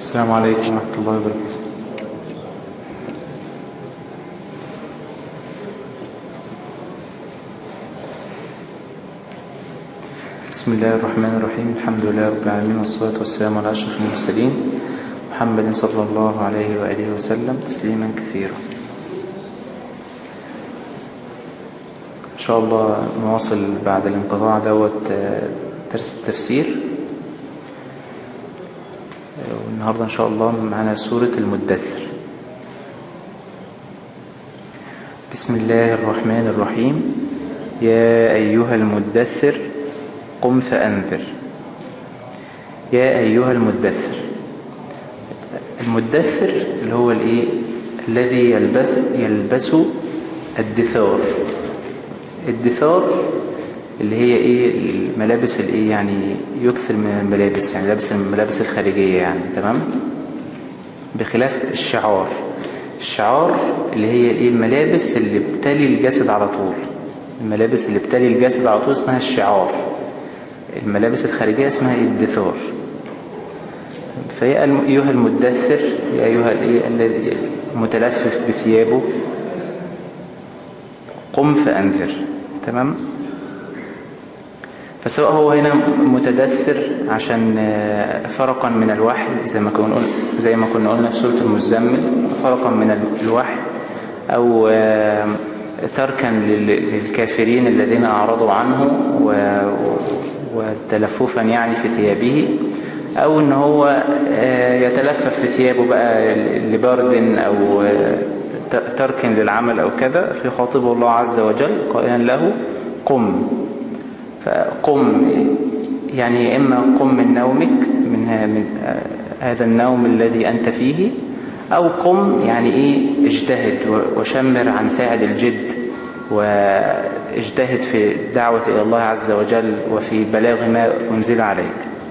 السلام عليكم ورحمة الله وبركاته بسم الله الرحمن الرحيم الحمد لله رب العالمين والصلاة والسلام على أشرف المرسلين محمد صلى الله عليه وآله وسلم تسليما كثيرا إن شاء الله نواصل بعد الانقطاع دوت درس التفسير والنهاردة إن شاء الله معنا سورة المدثر بسم الله الرحمن الرحيم يا أيها المدثر قم فأنذر يا أيها المدثر المدثر اللي هو الايه الذي يلبس يلبس الدثار الدثار اللي هي ايه الملابس الايه يعني يكثر من الملابس يعني لابس الملابس الخارجية يعني تمام بخلاف الشعار الشعار اللي هي ايه الملابس اللي بتلي الجسد على طول الملابس اللي بتلي الجسد على طول اسمها الشعار الملابس الخارجية اسمها الدثار فيا أيها المدثر يا أيها الذي متلفف بثيابه قم فأنذر تمام فسواء هو هنا متدثر عشان فرقا من الوحي زي ما كنا زي ما كنا قلنا في سورة المزمل فرقا من الوحي أو تركا للكافرين الذين أعرضوا عنه وتلففا يعني في ثيابه أو إن هو يتلفف في ثيابه بقى لبرد أو ترك للعمل أو كذا فيخاطبه الله عز وجل قائلا له قم فقم يعني إما قم من نومك من هذا النوم الذي أنت فيه أو قم يعني إيه اجتهد وشمر عن ساعد الجد واجتهد في الدعوة إلى الله عز وجل وفي بلاغ ما أنزل عليك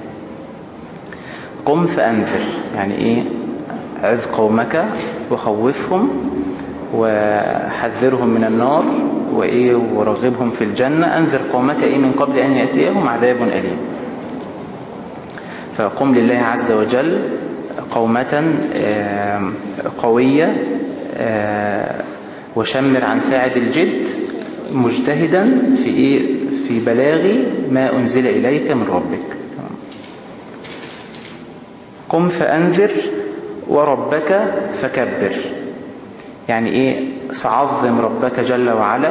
قم فأنذر يعني إيه عذ قومك وخوفهم وحذرهم من النار وإيه ورغبهم في الجنة أنذر قومك إيه من قبل أن يأتيهم عذاب أليم فقم لله عز وجل قومة قوية وشمر عن ساعد الجد مجتهدا في إيه في بلاغ ما أنزل إليك من ربك قم فأنذر وربك فكبر يعني إيه فعظم ربك جل وعلا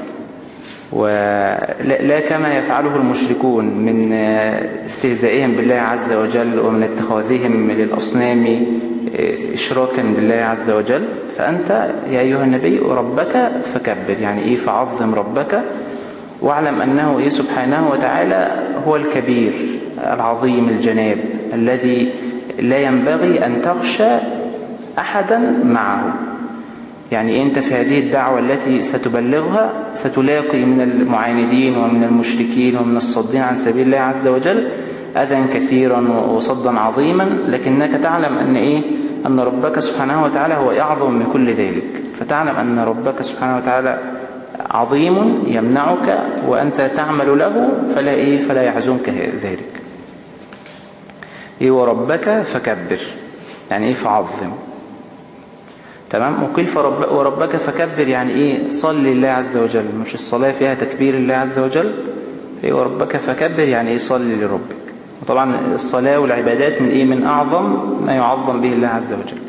ولا كما يفعله المشركون من استهزائهم بالله عز وجل ومن اتخاذهم للأصنام إشراكا بالله عز وجل فأنت يا أيها النبي ربك فكبر يعني إيه فعظم ربك واعلم أنه إيه سبحانه وتعالى هو الكبير العظيم الجناب الذي لا ينبغي أن تخشى أحدا معه يعني أنت في هذه الدعوة التي ستبلغها ستلاقي من المعاندين ومن المشركين ومن الصدين عن سبيل الله عز وجل أذى كثيرا وصدا عظيما لكنك تعلم أن إيه أن ربك سبحانه وتعالى هو أعظم من كل ذلك فتعلم أن ربك سبحانه وتعالى عظيم يمنعك وأنت تعمل له فلا إيه فلا يحزنك ذلك إيه وربك فكبر يعني إيه فعظم تمام وقيل فرب وربك فكبر يعني إيه صل لله عز وجل مش الصلاة فيها تكبير الله عز وجل إيه وربك فكبر يعني إيه صل لربك وطبعا الصلاة والعبادات من إيه من أعظم ما يعظم به الله عز وجل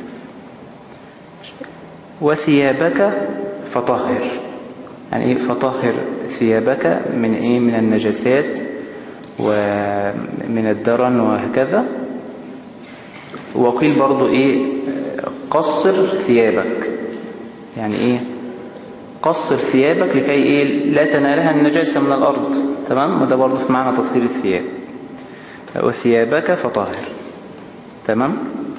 وثيابك فطهر يعني إيه فطهر ثيابك من إيه من النجاسات ومن الدرن وهكذا وقيل برضو إيه قصر ثيابك يعني إيه قصر ثيابك لكي إيه لا تنالها النجاسة من الأرض تمام وده برضو في معنى تطهير الثياب وثيابك فطهر تمام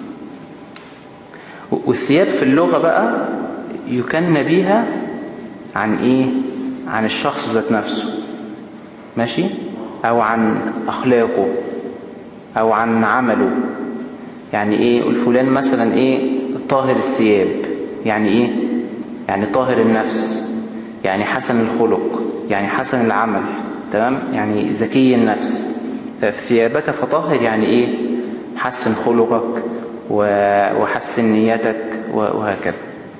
والثياب في اللغة بقى يكن بيها عن إيه عن الشخص ذات نفسه ماشي أو عن أخلاقه أو عن عمله يعني إيه يقول فلان مثلا إيه طاهر الثياب يعني إيه يعني طاهر النفس يعني حسن الخلق يعني حسن العمل تمام يعني ذكي النفس فثيابك فطهر يعني إيه حسن خلقك وحسن نيتك وهكذا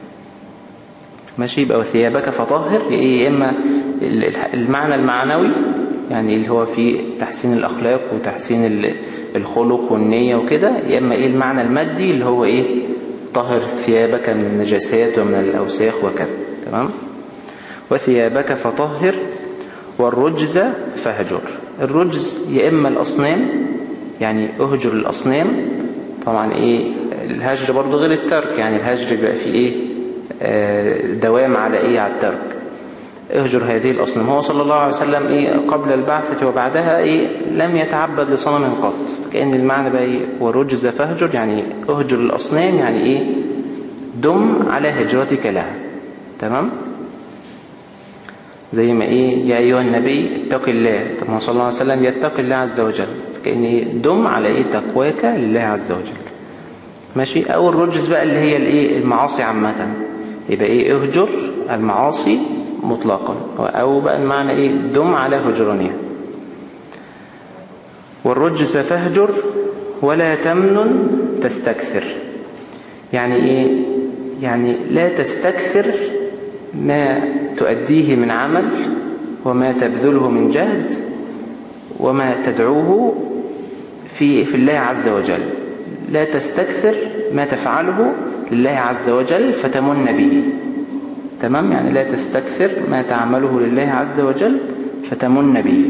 ماشي يبقى وثيابك فطهر يا إما المعنى المعنوي يعني اللي هو في تحسين الأخلاق وتحسين الخلق والنية وكده يا إما إيه المعنى المادي اللي هو إيه طهر ثيابك من النجاسات ومن الأوساخ وكذا تمام وثيابك فطهر والرجز فهجر الرجز يا إما الأصنام يعني أهجر الأصنام طبعا إيه الهجر برضو غير الترك يعني الهجر بيبقى فيه إيه آه دوام على إيه على الترك اهجر هذه الأصنام هو صلى الله عليه وسلم إيه قبل البعثة وبعدها إيه لم يتعبد لصنم قط كأن المعنى بقى إيه والرجز فهجر يعني اهجر الأصنام يعني إيه دم على هجرتك لها تمام زي ما إيه يا أيها النبي اتق الله طب ما صلى الله عليه وسلم يتقي الله عز وجل فكأن إيه دم على إيه تقواك لله عز وجل ماشي أو الرجز بقى اللي هي الإيه المعاصي عامة يبقى إيه اهجر المعاصي مطلقا أو بقى المعنى إيه دم على هجرانها والرجز فاهجر ولا تمنن تستكثر يعني إيه يعني لا تستكثر ما تؤديه من عمل وما تبذله من جهد وما تدعوه في في الله عز وجل لا تستكثر ما تفعله لله عز وجل فتمن به تمام يعني لا تستكثر ما تعمله لله عز وجل فتمن به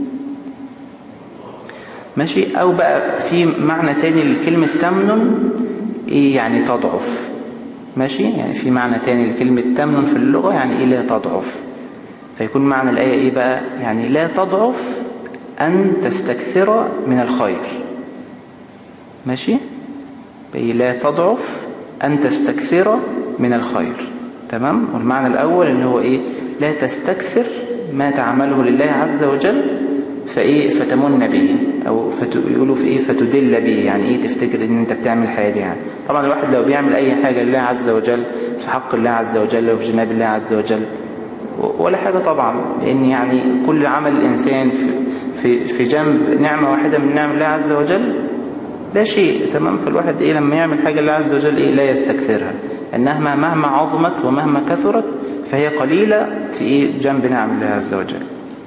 ماشي او بقى في معنى تاني لكلمة تمنن ايه يعني تضعف ماشي يعني في معنى تاني لكلمة تمنن في اللغة يعني ايه لا تضعف فيكون معنى الآية ايه بقى يعني لا تضعف أن تستكثر من الخير ماشي بقى لا تضعف أن تستكثر من الخير تمام والمعنى الأول ان هو ايه لا تستكثر ما تعمله لله عز وجل فايه فتمن به او يقولوا في ايه فتدل به يعني ايه تفتكر ان انت بتعمل حاجة يعني طبعا الواحد لو بيعمل اي حاجة لله عز وجل في حق الله عز وجل وفي جناب الله عز وجل ولا حاجة طبعا لان يعني كل عمل الانسان في, في, في جنب نعمة واحدة من نعم الله عز وجل لا شيء تمام فالواحد ايه لما يعمل حاجة لله عز وجل ايه لا يستكثرها انها مهما عظمت ومهما كثرت فهي قليلة في ايه جنب نعم الله عز وجل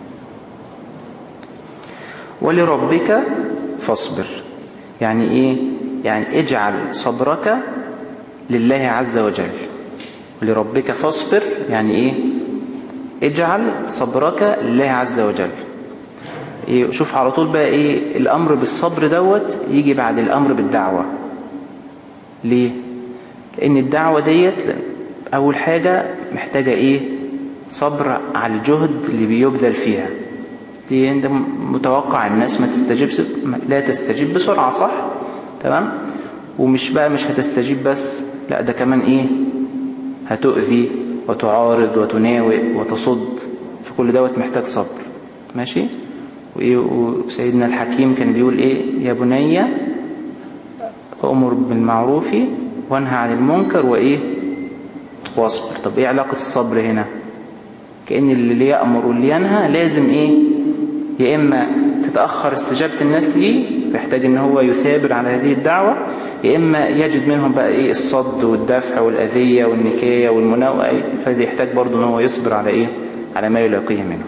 ولربك فاصبر يعني ايه يعني اجعل صبرك لله عز وجل ولربك فاصبر يعني ايه اجعل صبرك لله عز وجل إيه شوف على طول بقى ايه الامر بالصبر دوت يجي بعد الامر بالدعوة ليه لان الدعوة ديت اول حاجة محتاجة ايه صبر على الجهد اللي بيبذل فيها دي انت متوقع الناس ما تستجيبش لا تستجيب بسرعة صح تمام ومش بقى مش هتستجيب بس لا ده كمان ايه هتؤذي وتعارض وتناوئ وتصد فكل دوت محتاج صبر ماشي وإيه وسيدنا الحكيم كان بيقول ايه يا بني أمر بالمعروف وانهى عن المنكر وايه واصبر طب ايه علاقة الصبر هنا كأن اللي يأمر واللي ينهى لازم ايه يا إما تتأخر استجابة الناس ليه فيحتاج ان هو يثابر على هذه الدعوة يا إما يجد منهم بقى إيه الصد والدفع والأذية والنكاية والمناوئة فده يحتاج برضه ان هو يصبر على إيه على ما يلاقيه منه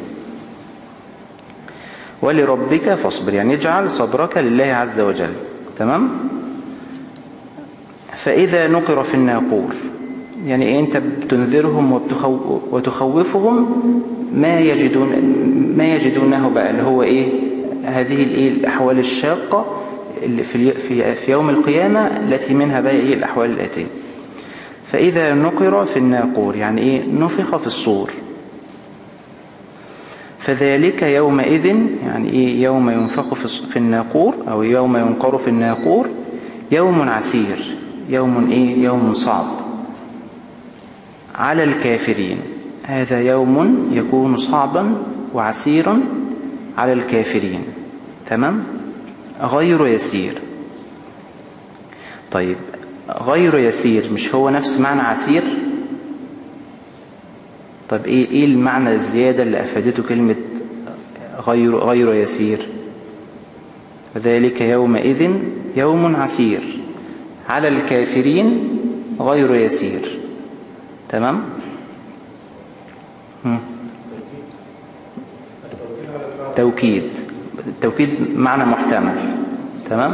ولربك فاصبر يعني اجعل صبرك لله عز وجل تمام فإذا نقر في الناقور يعني إيه أنت بتنذرهم وتخوفهم ما يجدون ما يجدونه بقى اللي هو إيه هذه الإيه الأحوال الشاقة اللي في في في يوم القيامة التي منها بقى إيه الأحوال الآتية فإذا نقر في الناقور يعني إيه نفخ في الصور فذلك يومئذ يعني إيه يوم ينفخ في الناقور أو يوم ينقر في الناقور يوم عسير يوم إيه يوم صعب على الكافرين هذا يوم يكون صعبا وعسيرا على الكافرين تمام غير يسير طيب غير يسير مش هو نفس معنى عسير طب ايه ايه المعنى الزيادة اللي افادته كلمة غير غير يسير ذلك يومئذ يوم عسير على الكافرين غير يسير تمام مم. توكيد التوكيد معنى محتمل تمام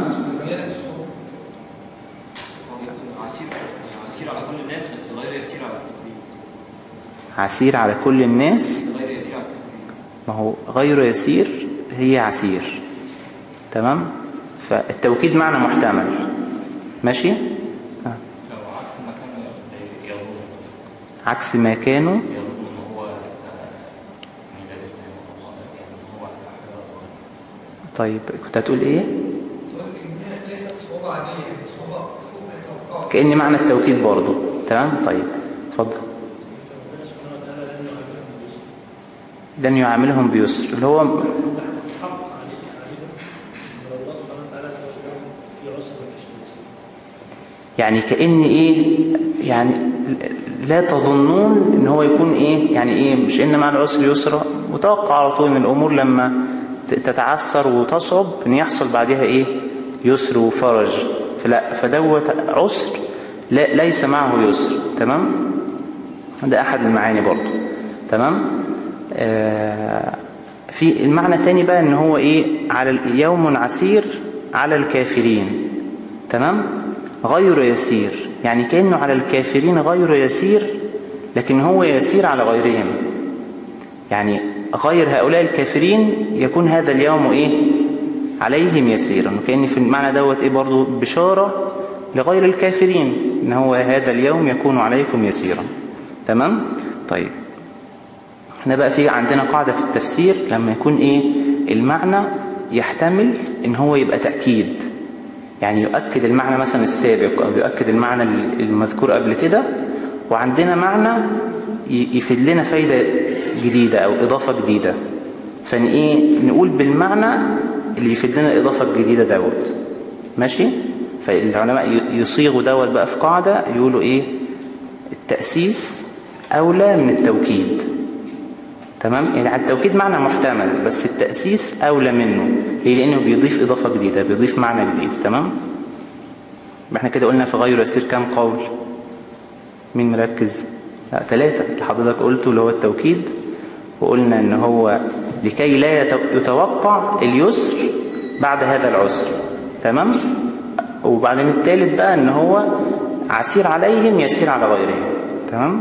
عسير على كل الناس بس غير يسير على الكافرين عسير على كل الناس غير يسير على الكافرين ما هو غير يسير هي عسير تمام فالتوكيد معنى محتمل ماشي آه. لو عكس ما كانوا يظن عكس ما كانوا يظن ان هو من ذلك يعني هو حاجه صغيره طيب كنت هتقول ايه قلت إن هي ليست صعوبة عادية يعني صعوبة فوق التوقع كأن معنى التوكيد برضو تمام طيب اتفضل لن يعاملهم بيسر اللي هو يعني كأن ايه يعني لا تظنون ان هو يكون ايه يعني ايه مش ان مع العسر يسرا متوقع على طول ان الامور لما ت- تتعثر وتصعب ان يحصل بعدها ايه يسر وفرج فلا فدوت عسر لا ليس معه يسر تمام ده احد المعاني برضو تمام آه في المعنى التاني بقى ان هو ايه على ال- يوم عسير على الكافرين تمام غير يسير يعني كأنه على الكافرين غير يسير لكن هو يسير على غيرهم يعني غير هؤلاء الكافرين يكون هذا اليوم ايه عليهم يسيرا وكأن في المعنى دوت ايه برضو بشارة لغير الكافرين ان هو هذا اليوم يكون عليكم يسيرا تمام طيب احنا بقى في عندنا قاعدة في التفسير لما يكون ايه المعنى يحتمل ان هو يبقى تأكيد يعني يؤكد المعنى مثلا السابق او يؤكد المعنى المذكور قبل كده وعندنا معنى ي- يفيد لنا فايدة جديدة او اضافة جديدة فان ايه نقول بالمعنى اللي يفيد لنا الاضافة الجديدة دوت ماشي فالعلماء ي- يصيغوا دوت بقى في قاعدة يقولوا ايه التأسيس اولى من التوكيد تمام يعني على التوكيد معنى محتمل بس التأسيس أولى منه ليه لأنه بيضيف إضافة جديدة بيضيف معنى جديد تمام يبقى احنا كده قلنا في غير يسير كام قول مين مركز لا ثلاثة اللي حضرتك قلته اللي هو التوكيد وقلنا ان هو لكي لا يت- يتوقع اليسر بعد هذا العسر تمام وبعدين الثالث بقى ان هو عسير عليهم يسير على غيرهم تمام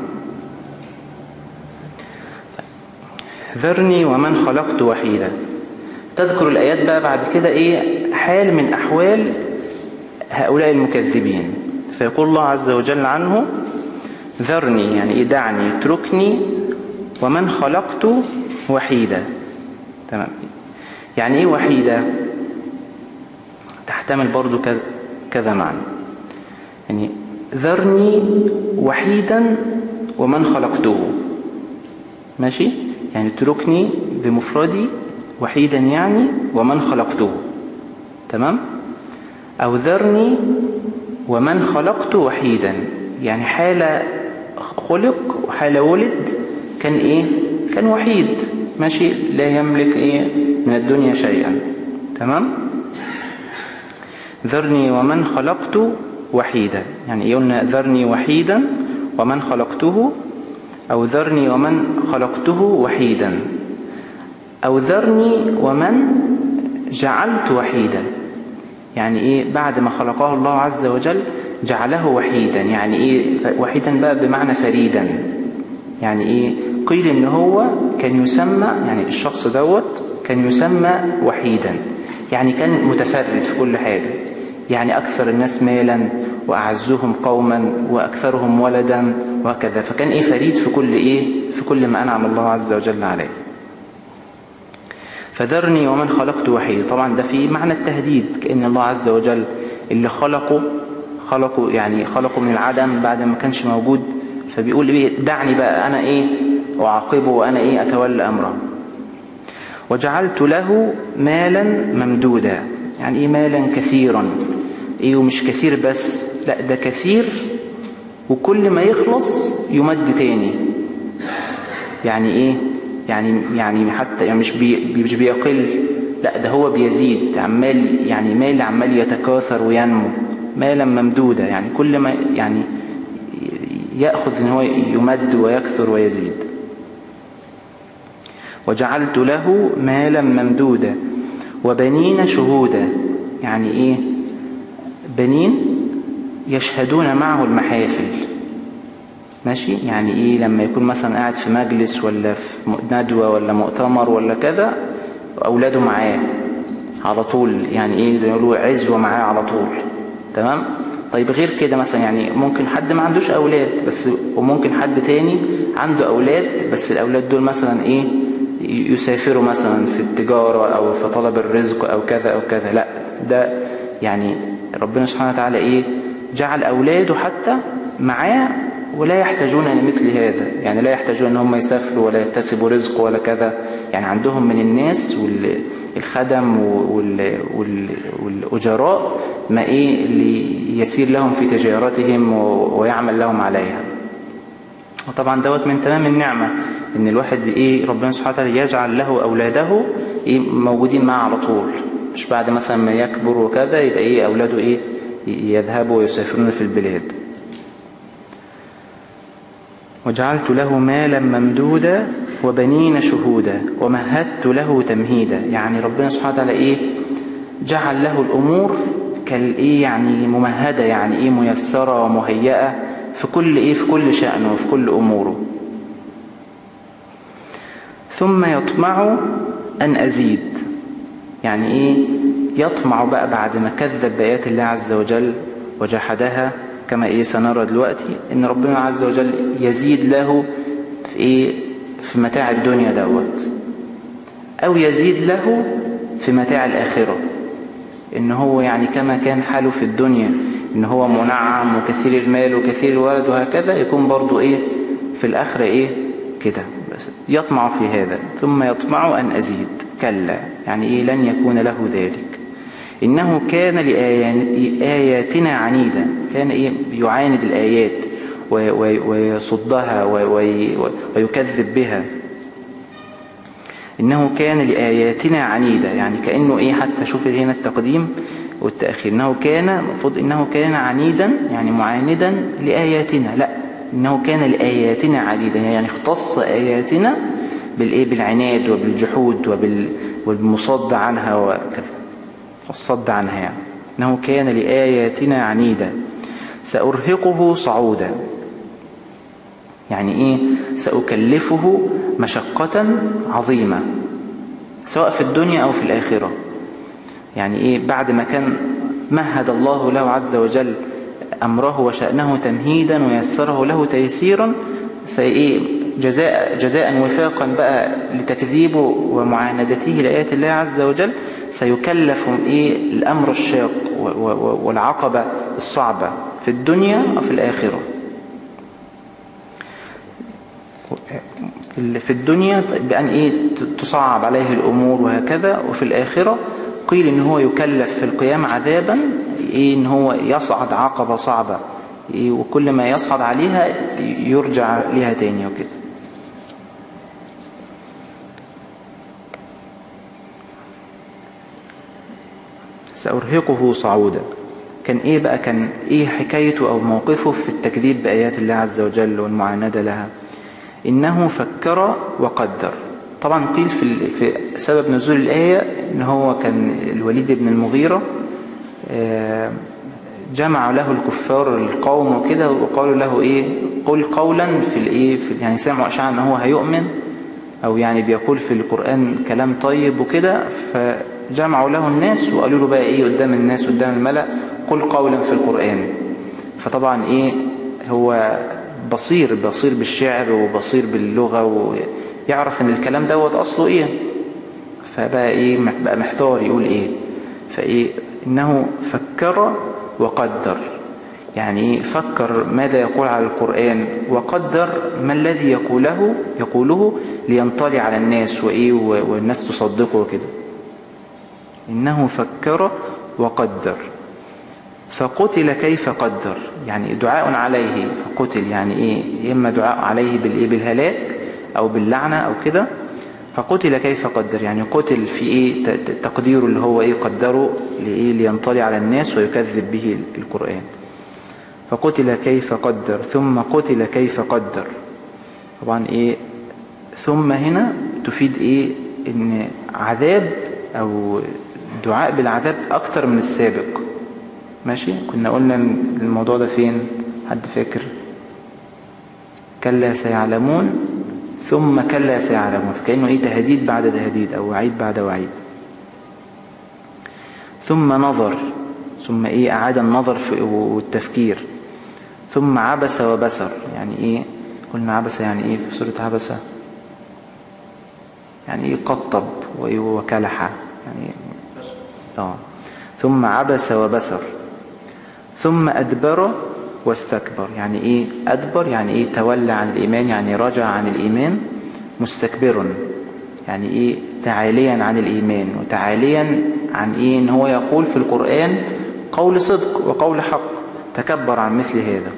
ذرني ومن خلقت وحيدا تذكر الآيات بقى بعد كده إيه حال من أحوال هؤلاء المكذبين فيقول الله عز وجل عنه ذرني يعني إيه دعني اتركني ومن خلقت وحيدا تمام يعني إيه وحيدا تحتمل برضو كذا, كذا معنى يعني ذرني وحيدا ومن خلقته ماشي يعني اتركني بمفردي وحيدا يعني ومن خلقته تمام أو ذرني ومن خلقت وحيدا يعني حالة خلق وحالة ولد كان إيه كان وحيد ماشي لا يملك إيه من الدنيا شيئا تمام ذرني ومن خلقت وحيدا يعني قلنا ذرني وحيدا ومن خلقته أو ذرني ومن خلقته وحيدا أو ذرني ومن جعلت وحيدا يعني إيه بعد ما خلقه الله عز وجل جعله وحيدا يعني إيه وحيدا بقى بمعنى فريدا يعني إيه قيل إن هو كان يسمى يعني الشخص دوت كان يسمى وحيدا يعني كان متفرد في كل حاجة يعني أكثر الناس مالا وأعزهم قوما وأكثرهم ولدا وهكذا فكان إيه فريد في كل إيه في كل ما أنعم الله عز وجل عليه فذرني ومن خلقت وحيد طبعا ده في معنى التهديد كأن الله عز وجل اللي خلقه خلقه يعني خلقه من العدم بعد ما كانش موجود فبيقول إيه دعني بقى أنا إيه أعاقبه وأنا إيه أتولى أمره وجعلت له مالا ممدودا يعني إيه مالا كثيرا إيه ومش كثير بس لا ده كثير وكل ما يخلص يمد تاني يعني إيه يعني يعني حتى يعني مش بي مش بيقل لا ده هو بيزيد عمال يعني مال عمال يتكاثر وينمو مالا ممدودا يعني كل ما يعني يأخذ ان هو يمد ويكثر ويزيد وجعلت له مالا ممدودا وبنين شهودا يعني ايه بنين يشهدون معه المحافل ماشي يعني ايه لما يكون مثلا قاعد في مجلس ولا في ندوة ولا مؤتمر ولا كذا اولاده معاه على طول يعني ايه زي ما يقولوا عزوة معاه على طول تمام طيب غير كده مثلا يعني ممكن حد ما عندوش اولاد بس وممكن حد تاني عنده اولاد بس الاولاد دول مثلا ايه يسافروا مثلا في التجارة او في طلب الرزق او كذا او كذا لا ده يعني ربنا سبحانه وتعالى ايه جعل اولاده حتى معاه ولا يحتاجون لمثل هذا يعني لا يحتاجون ان هم يسافروا ولا يكتسبوا رزق ولا كذا يعني عندهم من الناس والخدم والأجراء ما ايه اللي يسير لهم في تجارتهم ويعمل لهم عليها وطبعا دوت من تمام النعمة ان الواحد ايه ربنا سبحانه وتعالى يجعل له اولاده ايه موجودين معه على طول مش بعد مثلا ما يكبر وكذا يبقى ايه اولاده ايه يذهبوا ويسافرون في البلاد وجعلت له مالا ممدودا وبنين شهودا ومهدت له تمهيدا يعني ربنا سبحانه وتعالى ايه جعل له الامور كالايه يعني ممهدة يعني ايه ميسرة ومهيئة في كل ايه في كل شأنه وفي كل اموره ثم يطمع ان ازيد يعني ايه يطمع بقى بعد ما كذب بآيات الله عز وجل وجحدها كما ايه سنرى دلوقتي ان ربنا عز وجل يزيد له في ايه في متاع الدنيا دوت او يزيد له في متاع الاخرة ان هو يعني كما كان حاله في الدنيا ان هو منعم وكثير المال وكثير الولد وهكذا يكون برضو ايه في الاخرة ايه كده بس يطمع في هذا ثم يطمع ان ازيد كلا يعني ايه لن يكون له ذلك إنه كان لآياتنا عنيدا كان إيه يعاند الآيات ويصدها ويكذب بها إنه كان لآياتنا عنيدا يعني كأنه إيه حتى شوف هنا التقديم والتأخير إنه كان المفروض إنه كان عنيدا يعني معاندا لآياتنا لا إنه كان لآياتنا عنيدا يعني اختص آياتنا بالإيه بالعناد وبالجحود وبال والمصد عنها وكذا والصد عنها يعني. إنه كان لآياتنا عنيدا سأرهقه صعودا يعني إيه سأكلفه مشقة عظيمة سواء في الدنيا أو في الآخرة يعني إيه بعد ما كان مهد الله له عز وجل أمره وشأنه تمهيدا ويسره له تيسيرا سإيه جزاء, جزاء وفاقا بقى لتكذيبه ومعاندته لآيات الله عز وجل سيكلف إيه الأمر الشاق والعقبة الصعبة في الدنيا وفي الآخرة في الدنيا بأن إيه تصعب عليه الأمور وهكذا وفي الآخرة قيل إن هو يكلف في القيام عذابا إيه إن هو يصعد عقبة صعبة إيه وكل ما يصعد عليها يرجع لها تاني وكده سأرهقه صعودا كان ايه بقى كان ايه حكايته او موقفه في التكذيب بآيات الله عز وجل والمعاندة لها انه فكر وقدر طبعا قيل في, في سبب نزول الآية ان هو كان الوليد بن المغيرة جمع له الكفار القوم وكده وقالوا له ايه قل قولا في الايه في يعني سمعوا اشعة ان هو هيؤمن او يعني بيقول في القرآن كلام طيب وكده فجمعوا له الناس وقالوا له بقى ايه قدام الناس قدام الملأ قل قولا في القرآن فطبعا ايه هو بصير بصير بالشعر وبصير باللغة ويعرف ان الكلام دوت اصله ايه فبقى ايه بقى محتار يقول ايه فايه انه فكر وقدر يعني فكر ماذا يقول على القرآن وقدر ما الذي يقوله يقوله لينطلي على الناس وإيه والناس تصدقه وكده إنه فكر وقدر فقتل كيف قدر يعني دعاء عليه فقتل يعني إيه إما دعاء عليه بالإيه بالهلاك أو باللعنة أو كده فقتل كيف قدر يعني قتل في ايه ت- ت- تقديره اللي هو ايه قدره لايه لينطلي على الناس ويكذب به القرآن فقتل كيف قدر ثم قتل كيف قدر طبعا ايه ثم هنا تفيد ايه ان عذاب او دعاء بالعذاب اكتر من السابق ماشي كنا قلنا الموضوع ده فين حد فاكر كلا سيعلمون ثم كلا سيعلمون فكأنه ايه تهديد بعد تهديد او وعيد بعد وعيد ثم نظر ثم ايه اعاد النظر في والتفكير ثم عبس وبسر يعني ايه قلنا عبس يعني ايه في سورة عبسة يعني ايه قطب وايه وكلح يعني اه ثم عبس وبسر ثم أدبر واستكبر يعني إيه أدبر يعني إيه تولى عن الإيمان يعني رجع عن الإيمان مستكبر يعني إيه تعاليا عن الإيمان وتعاليا عن إيه إن هو يقول في القرآن قول صدق وقول حق تكبر عن مثل هذا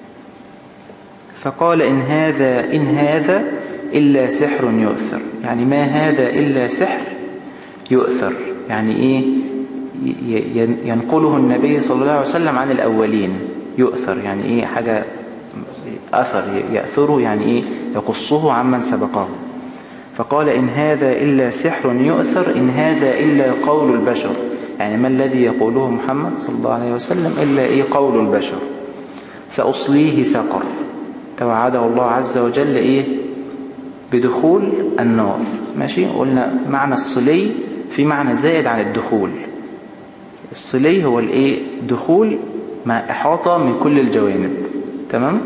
فقال إن هذا إن هذا إلا سحر يؤثر يعني ما هذا إلا سحر يؤثر يعني إيه ي- ي- ينقله النبي صلى الله عليه وسلم عن الأولين يؤثر يعني إيه حاجة أثر ي- يأثره يعني إيه يقصه عمن سبقه فقال إن هذا إلا سحر يؤثر إن هذا إلا قول البشر يعني ما الذي يقوله محمد صلى الله عليه وسلم إلا إيه قول البشر سأصليه سقر توعده الله عز وجل إيه بدخول النار ماشي قلنا معنى الصلي في معنى زائد عن الدخول الصلي هو الايه دخول مع إحاطة من كل الجوانب تمام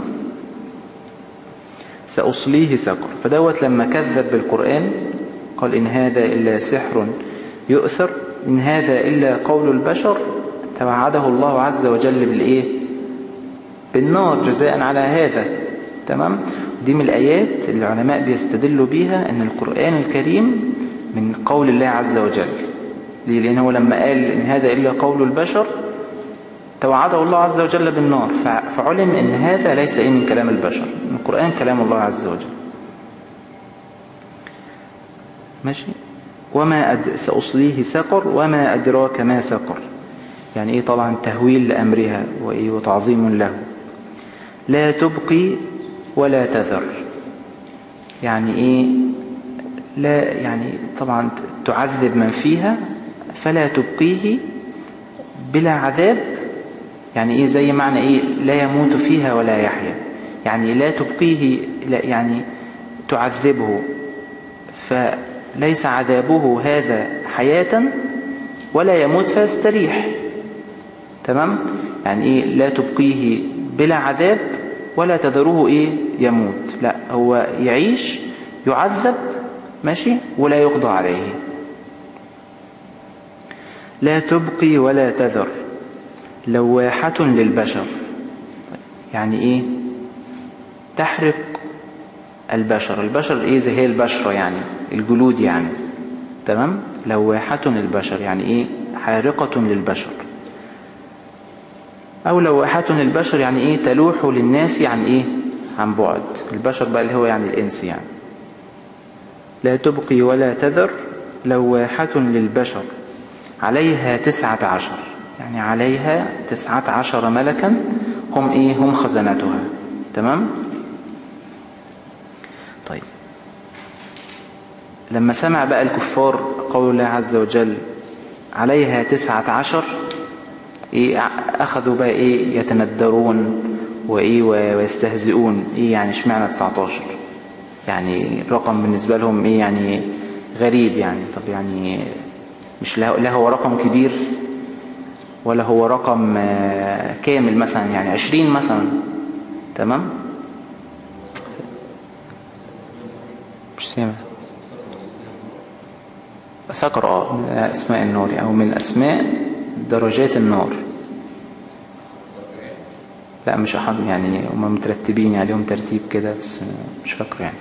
سأصليه سقر فدوت لما كذب بالقرآن قال إن هذا إلا سحر يؤثر إن هذا إلا قول البشر توعده الله عز وجل بالإيه بالنار جزاء على هذا تمام دي من الآيات اللي العلماء بيستدلوا بيها أن القرآن الكريم من قول الله عز وجل ليه؟ لأن هو لما قال إن هذا إلا قول البشر توعده الله عز وجل بالنار فع- فعلم أن هذا ليس إيه من كلام البشر إن القرآن كلام الله عز وجل ماشي وما أد... سأصليه سقر وما أدراك ما سقر يعني إيه طبعا تهويل لأمرها وإيه وتعظيم له لا تبقي ولا تذر يعني إيه لا يعني طبعا تعذب من فيها فلا تبقيه بلا عذاب يعني ايه زي معنى ايه لا يموت فيها ولا يحيا يعني لا تبقيه لا يعني تعذبه فليس عذابه هذا حياة ولا يموت فيستريح تمام يعني ايه لا تبقيه بلا عذاب ولا تذروه ايه يموت لا هو يعيش يعذب ماشي ولا يقضى عليه لا تبقي ولا تذر لواحة للبشر يعني ايه تحرق البشر البشر ايه زي هي البشرة يعني الجلود يعني تمام لواحة للبشر يعني ايه حارقة للبشر او لواحة للبشر يعني ايه تلوح للناس يعني ايه عن بعد البشر بقى اللي هو يعني الانس يعني لا تبقي ولا تذر لواحة للبشر عليها تسعة عشر يعني عليها تسعة عشر ملكا هم ايه هم خزنتها تمام طيب لما سمع بقى الكفار قول الله عز وجل عليها تسعة عشر إيه أخذوا بقى إيه يتندرون وإيه ويستهزئون إيه يعني اشمعنى 19 يعني رقم بالنسبة لهم إيه يعني غريب يعني طب يعني مش لا لا هو رقم كبير ولا هو رقم آه، كامل مثلا يعني 20 مثلا تمام مش سامع سكر اه من اسماء النار او من اسماء درجات النار لا مش أحد يعني هم مترتبين يعني لهم ترتيب كده بس مش فاكره يعني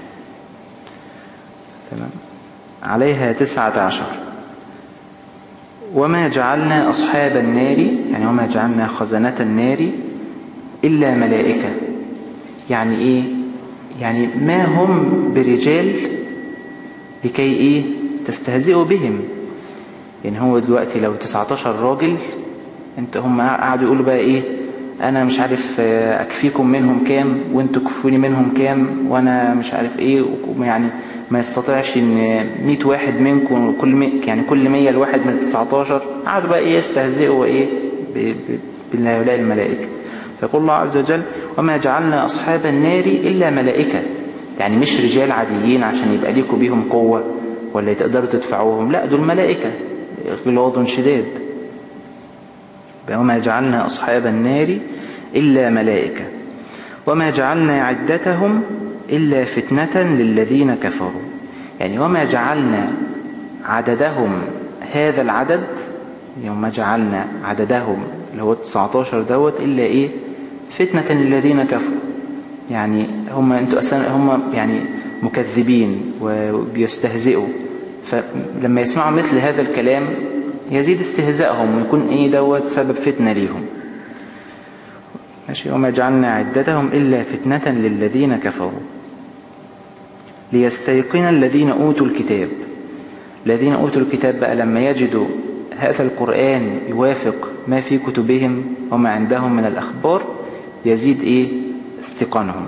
تمام عليها تسعة عشر وما جعلنا أصحاب النار يعني وما جعلنا خزنة النار إلا ملائكة يعني إيه يعني ما هم برجال لكي ايه تستهزئوا بهم يعني هو دلوقتي لو 19 راجل انت هم قعدوا يقولوا بقى ايه انا مش عارف آه، اكفيكم منهم كام وانتوا كفوني منهم كام وانا مش عارف ايه يعني ما يستطيعش ان 100 واحد منكم كل مي يعني كل 100 الواحد من 19 قعدوا بقى ايه يستهزئوا ايه ب- ب- بهؤلاء الملائكه فيقول الله عز وجل وما جعلنا اصحاب النار الا ملائكه يعني مش رجال عاديين عشان يبقى ليكوا بيهم قوه ولا تقدروا تدفعوهم لا دول ملائكه غلاظ شداد وما جعلنا أصحاب النار إلا ملائكة وما جعلنا عدتهم إلا فتنة للذين كفروا يعني وما جعلنا عددهم هذا العدد يعني وما جعلنا عددهم اللي هو 19 دوت إلا إيه فتنة للذين كفروا يعني هم انتوا أساسا هم يعني مكذبين وبيستهزئوا فلما يسمعوا مثل هذا الكلام يزيد استهزائهم ويكون ايه دوت سبب فتنة ليهم ماشي وما جعلنا عدتهم إلا فتنة للذين كفروا ليستيقن الذين أوتوا الكتاب الذين أوتوا الكتاب بقى لما يجدوا هذا القرآن يوافق ما في كتبهم وما عندهم من الأخبار يزيد إيه استيقانهم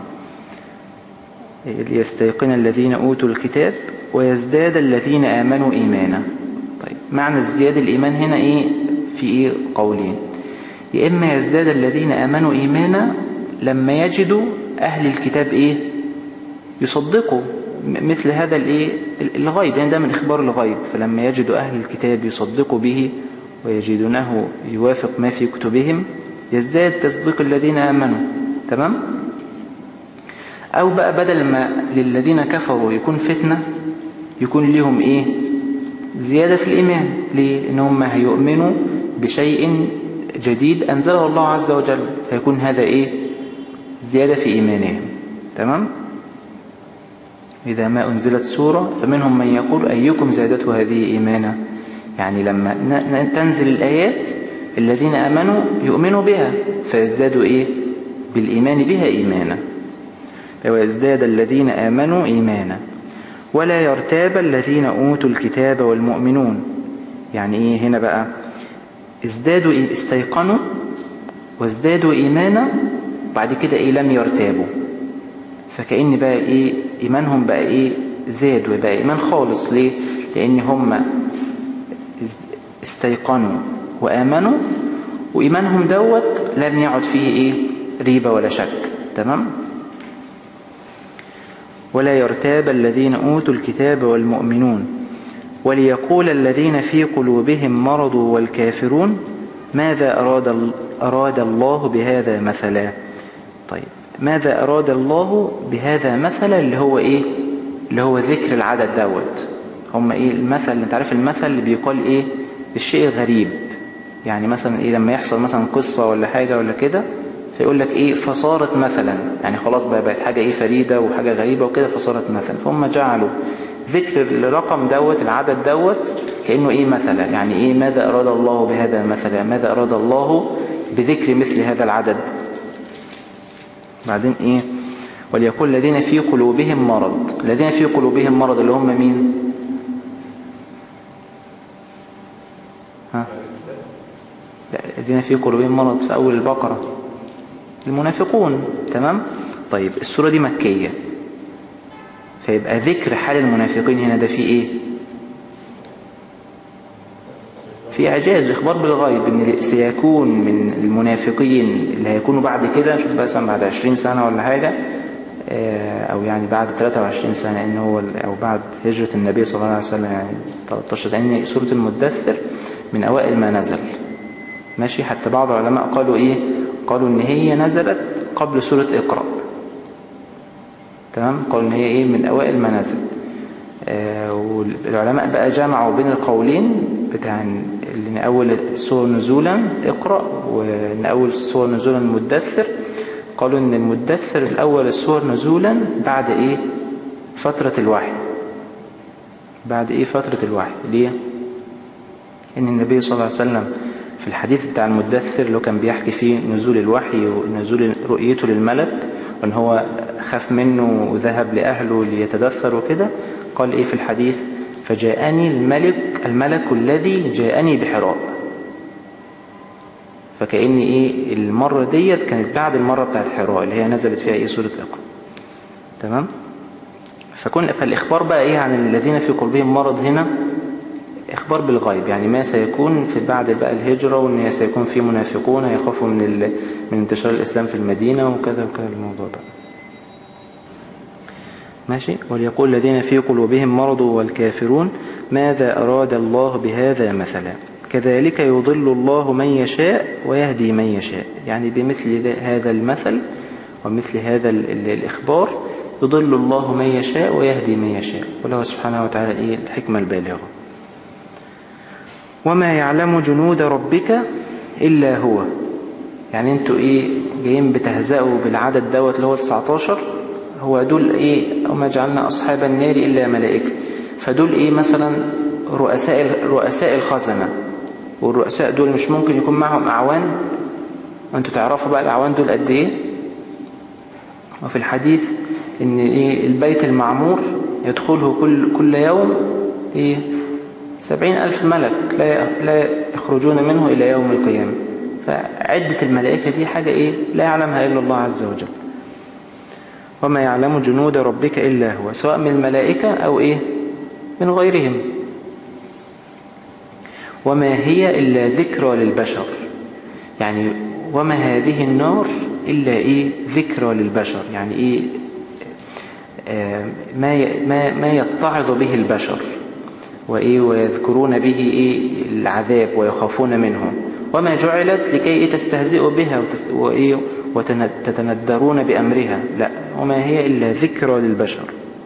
ليستيقن الذين أوتوا الكتاب ويزداد الذين آمنوا إيمانا طيب معنى ازدياد الإيمان هنا إيه في إيه قولين يا إما يزداد الذين آمنوا إيمانا لما يجدوا أهل الكتاب إيه يصدقوا م- مثل هذا الإيه الغيب لأن ده من إخبار الغيب فلما يجدوا أهل الكتاب يصدقوا به ويجدونه يوافق ما في كتبهم يزداد تصديق الذين آمنوا تمام أو بقى بدل ما للذين كفروا يكون فتنة يكون لهم إيه زيادة في الإيمان ليه؟ إن هم هيؤمنوا بشيء جديد أنزله الله عز وجل فيكون هذا إيه زيادة في إيمانهم تمام إذا ما أنزلت سورة فمنهم من يقول أيكم زادته هذه إيمانا يعني لما ن- ن- تنزل الآيات الذين آمنوا يؤمنوا بها فيزدادوا إيه بالإيمان بها إيمانا ويزداد الذين آمنوا إيمانا ولا يرتاب الذين أوتوا الكتاب والمؤمنون يعني إيه هنا بقى ازدادوا إيه؟ استيقنوا وازدادوا إيمانا بعد كده إيه لم يرتابوا فكأن بقى إيه إيمانهم بقى إيه زاد وبقى إيمان خالص ليه لأن هم از- استيقنوا وآمنوا وإيمانهم دوت لم يعد فيه إيه ريبة ولا شك تمام ولا يرتاب الذين أوتوا الكتاب والمؤمنون وليقول الذين في قلوبهم مرض والكافرون ماذا أراد, أراد الله بهذا مثلا طيب ماذا أراد الله بهذا مثلا اللي هو إيه اللي هو ذكر العدد دوت هم إيه المثل انت عارف المثل اللي بيقال إيه الشيء الغريب يعني مثلا إيه لما يحصل مثلا قصة ولا حاجة ولا كده فيقول لك ايه فصارت مثلا يعني خلاص بقى بقت حاجة ايه فريدة وحاجة غريبة وكده فصارت مثلا فهم جعلوا ذكر الرقم دوت العدد دوت كأنه ايه مثلا يعني ايه ماذا اراد الله بهذا مثلا ماذا اراد الله بذكر مثل هذا العدد بعدين ايه وليقول الذين في قلوبهم مرض الذين في قلوبهم مرض اللي هم مين ها لا الذين في قلوبهم مرض في اول البقره المنافقون تمام طيب السورة دي مكية فيبقى ذكر حال المنافقين هنا ده فيه ايه في اعجاز اخبار بالغيب ان سيكون من المنافقين اللي هيكونوا بعد كده شوف مثلا بعد 20 سنة ولا حاجة او يعني بعد 23 سنة ان هو او بعد هجرة النبي صلى الله عليه وسلم يعني 13 سنة يعني سورة المدثر من اوائل ما نزل ماشي حتى بعض العلماء قالوا ايه قالوا ان هي نزلت قبل سورة اقرأ تمام قالوا ان هي ايه من اوائل ما نزل آه والعلماء بقى جمعوا بين القولين بتاع ان اول سورة نزولا اقرأ وان اول سورة نزولا مدثر قالوا ان المدثر الاول السور نزولا بعد ايه فترة الوحي بعد ايه فترة الوحي ليه ان النبي صلى الله عليه وسلم في الحديث بتاع المدثر اللي كان بيحكي فيه نزول الوحي ونزول رؤيته للملك وان هو خاف منه وذهب لأهله ليتدثر وكده قال إيه في الحديث فجاءني الملك الملك الذي جاءني بحراء فكأن إيه المرة ديت كانت بعد المرة بتاعت حراء اللي هي نزلت فيها إيه سورة الأقوى تمام فكن فالإخبار بقى إيه عن الذين في قلوبهم مرض هنا إخبار بالغيب يعني ما سيكون في بعد بقى الهجرة وإن سيكون في منافقون يخافوا من ال... من انتشار الإسلام في المدينة وكذا وكذا الموضوع ده ماشي وليقول الذين في قلوبهم مرض والكافرون ماذا أراد الله بهذا مثلا كذلك يضل الله من يشاء ويهدي من يشاء يعني بمثل هذا المثل ومثل هذا ال... ال... الإخبار يضل الله من يشاء ويهدي من يشاء وله سبحانه وتعالى إيه الحكمة البالغة وما يعلم جنود ربك إلا هو يعني انتوا ايه جايين بتهزأوا بالعدد دوت اللي هو 19 هو دول ايه وما جعلنا أصحاب النار إلا ملائكة فدول ايه مثلا رؤساء رؤساء الخزنة والرؤساء دول مش ممكن يكون معهم أعوان وانتوا تعرفوا بقى الأعوان دول قد ايه وفي الحديث ان ايه البيت المعمور يدخله كل كل يوم ايه سبعين ألف ملك لا لا يخرجون منه إلى يوم القيامة فعدة الملائكة دي حاجة إيه لا يعلمها إلا الله عز وجل وما يعلم جنود ربك إلا هو سواء من الملائكة أو إيه من غيرهم وما هي إلا ذكرى للبشر يعني وما هذه النار إلا إيه ذكرى للبشر يعني إيه آه ما ما ما يتعظ به البشر وإيه ويذكرون به إيه العذاب ويخافون منه وما جعلت لكي إيه تستهزئوا بها وإيه وتتندرون بأمرها لا وما هي إلا ذكرى للبشر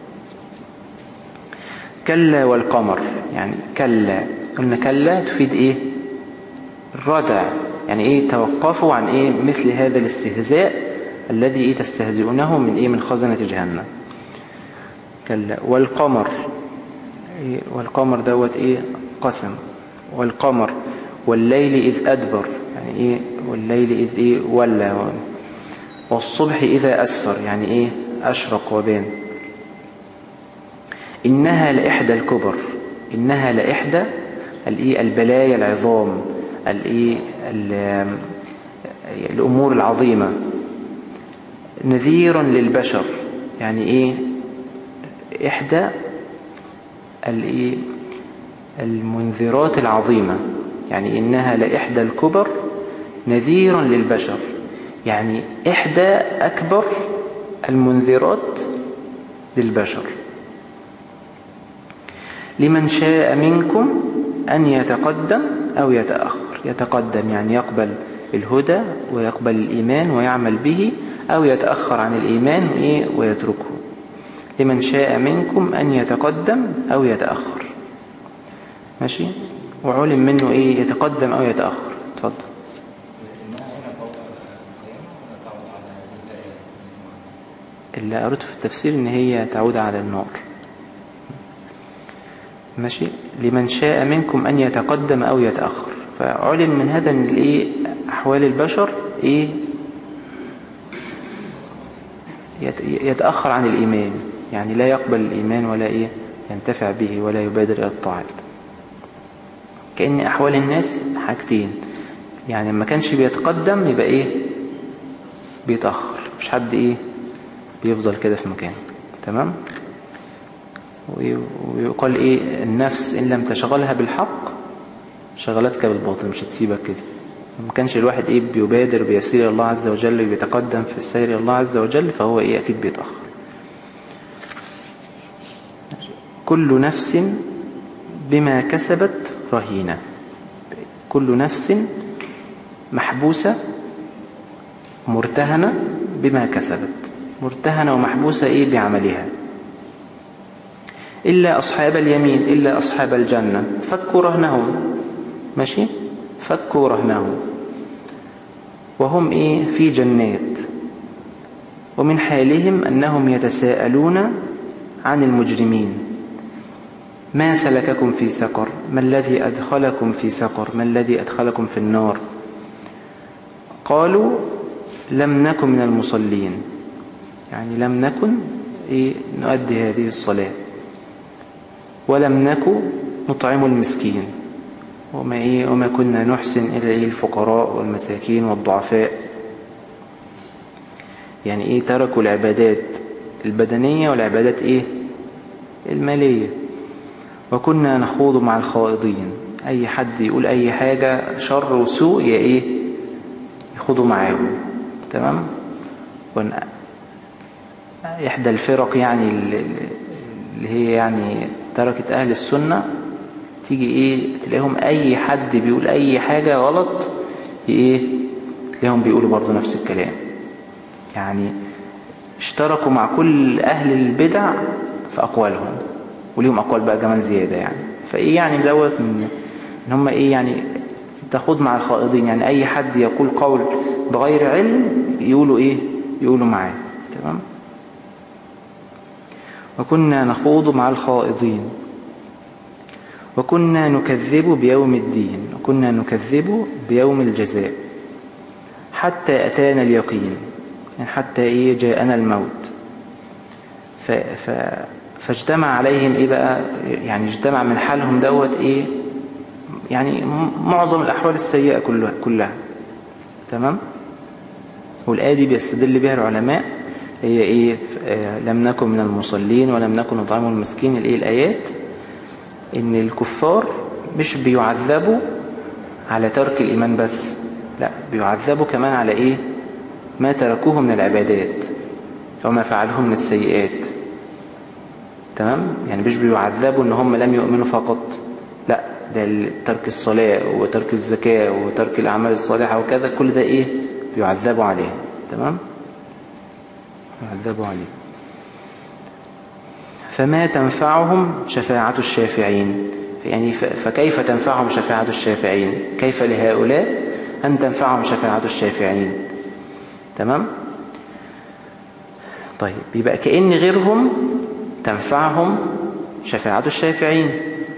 كلا والقمر يعني كلا قلنا كلا تفيد إيه الردع يعني إيه توقفوا عن إيه مثل هذا الاستهزاء الذي إيه تستهزئونه من إيه من خزنة جهنم كلا والقمر إيه والقمر دوت إيه قسم والقمر والليل إذ أدبر يعني إيه والليل إذ إيه ولى والصبح إذا أسفر يعني إيه أشرق وبان إنها لإحدى الكبر إنها لإحدى الإيه البلايا العظام الإيه الأمور العظيمة نذيرا للبشر يعني إيه إحدى الإيه المنذرات العظيمة يعني إنها لإحدى الكبر نذيرا للبشر يعني إحدى أكبر المنذرات للبشر لمن شاء منكم أن يتقدم أو يتأخر يتقدم يعني يقبل الهدى ويقبل الإيمان ويعمل به أو يتأخر عن الإيمان ويتركه لمن شاء منكم أن يتقدم أو يتأخر ماشي وعلم منه إيه يتقدم أو يتأخر اتفضل اللي قريته في التفسير ان هي تعود على النار ماشي لمن شاء منكم ان يتقدم او يتأخر فعلم من هذا ان الايه احوال البشر ايه يتأخر عن الايمان يعني لا يقبل الايمان ولا ايه ينتفع به ولا يبادر الى الطاعات كأن احوال الناس حاجتين يعني ما كانش بيتقدم يبقى ايه بيتأخر مش حد ايه بيفضل كده في مكانه تمام ويقال ايه النفس ان لم تشغلها بالحق شغلتك بالباطل مش هتسيبك كده ما كانش الواحد ايه بيبادر بيسير الله عز وجل وبيتقدم في السير الى الله عز وجل فهو ايه اكيد بيتأخر كل نفس بما كسبت رهينة كل نفس محبوسة مرتهنة بما كسبت مرتهنة ومحبوسة إيه بعملها إلا أصحاب اليمين إلا أصحاب الجنة فكوا رهنهم ماشي فكوا رهنهم وهم إيه في جنات ومن حالهم أنهم يتساءلون عن المجرمين ما سلككم في سقر ما الذي أدخلكم في سقر ما الذي أدخلكم في النار قالوا لم نكن من المصلين يعني لم نكن إيه نؤدي هذه الصلاة ولم نكن نطعم المسكين وما, إيه وما كنا نحسن إلى إيه الفقراء والمساكين والضعفاء يعني إيه تركوا العبادات البدنية والعبادات إيه المالية وكنا نخوض مع الخائضين أي حد يقول أي حاجة شر وسوء يا إيه يخوضوا معاهم تمام ون... إحدى الفرق يعني اللي هي يعني تركت أهل السنة تيجي إيه تلاقيهم أي حد بيقول أي حاجة غلط إيه تلاقيهم بيقولوا برضو نفس الكلام يعني اشتركوا مع كل أهل البدع في أقوالهم وليهم أقوال بقى كمان زيادة يعني فإيه يعني دوت من إن هم إيه يعني تاخد مع الخائضين يعني أي حد يقول قول بغير علم يقولوا إيه يقولوا معاه تمام وكنا نخوض مع الخائضين وكنا نكذب بيوم الدين وكنا نكذب بيوم الجزاء حتى أتانا اليقين يعني حتى إيه جاءنا الموت ف ف فاجتمع عليهم إيه بقى يعني اجتمع من حالهم دوت إيه يعني معظم الأحوال السيئة كلها, كلها تمام والآية دي بيستدل بها العلماء هي إيه لم نكن من المصلين ولم نكن نطعم المسكين الإيه الآيات إن الكفار مش بيعذبوا على ترك الإيمان بس لا بيعذبوا كمان على إيه ما تركوه من العبادات وما فعلوه من السيئات تمام يعني مش بيعذبوا ان هم لم يؤمنوا فقط لا ده ترك الصلاة وترك الزكاة وترك الأعمال الصالحة وكذا كل ده ايه بيعذبوا عليه تمام يعذبوا عليه فما تنفعهم شفاعة الشافعين يعني فكيف تنفعهم شفاعة الشافعين كيف لهؤلاء أن تنفعهم شفاعة الشافعين تمام طيب يبقى كأن غيرهم تنفعهم شفاعة الشافعين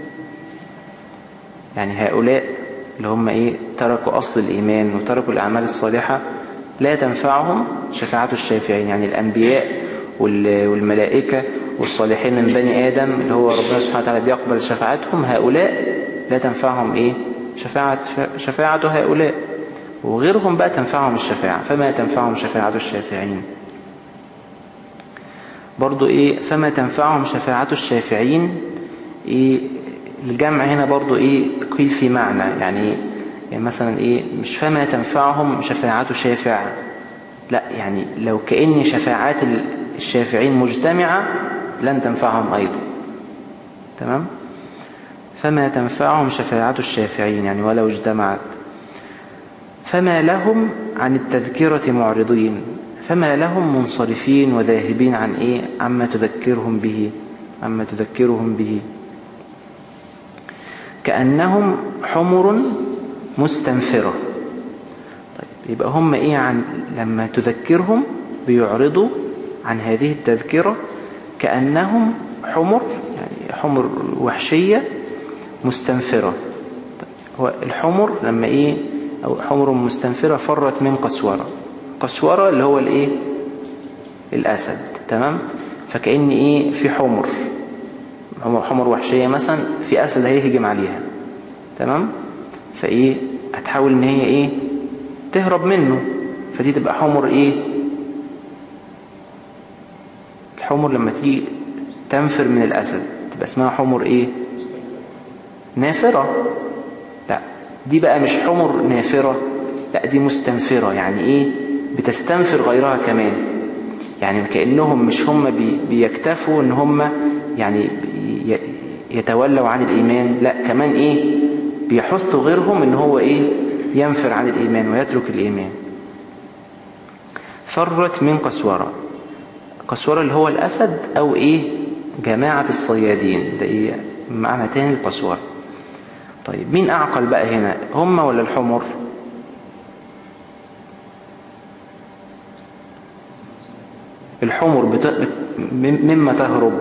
يعني هؤلاء اللي هم ايه تركوا أصل الإيمان وتركوا الأعمال الصالحة لا تنفعهم شفاعة الشافعين يعني الأنبياء والملائكة والصالحين من بني آدم اللي هو ربنا سبحانه وتعالى بيقبل شفاعتهم هؤلاء لا تنفعهم ايه شفاعة, شفاعة هؤلاء وغيرهم بقى تنفعهم الشفاعة فما تنفعهم شفاعة الشافعين برضو ايه فما تنفعهم شفاعة الشافعين ايه الجمع هنا برضو ايه قيل في معنى يعني, يعني مثلا ايه مش فما تنفعهم شفاعة شافع لا يعني لو كأن شفاعات الشافعين مجتمعة لن تنفعهم ايضا تمام فما تنفعهم شفاعة الشافعين يعني ولو اجتمعت فما لهم عن التذكرة معرضين فما لهم منصرفين وذاهبين عن ايه عما تذكرهم به عما تذكرهم به كأنهم حمر مستنفرة طيب يبقى هم ايه عن لما تذكرهم بيعرضوا عن هذه التذكرة كأنهم حمر يعني حمر وحشية مستنفرة طيب هو الحمر لما ايه او حمر مستنفرة فرت من قسورة قسورة اللي هو الايه الاسد تمام فكأن ايه في حمر حمر وحشية مثلا في اسد هيهجم عليها تمام فايه هتحاول ان هي ايه تهرب منه فدي تبقى حمر ايه الحمر لما تيجي تنفر من الاسد تبقى اسمها حمر ايه نافرة لا دي بقى مش حمر نافرة لا دي مستنفرة يعني ايه بتستنفر غيرها كمان يعني كأنهم مش هم بي بيكتفوا ان هم يعني يتولوا عن الإيمان لا كمان ايه بيحثوا غيرهم ان هو ايه ينفر عن الإيمان ويترك الإيمان فرت من قسورة قسورة اللي هو الأسد أو إيه جماعة الصيادين ده إيه معنى تاني القسورة طيب مين أعقل بقى هنا هم ولا الحمر الحمر بت... بت... مما تهرب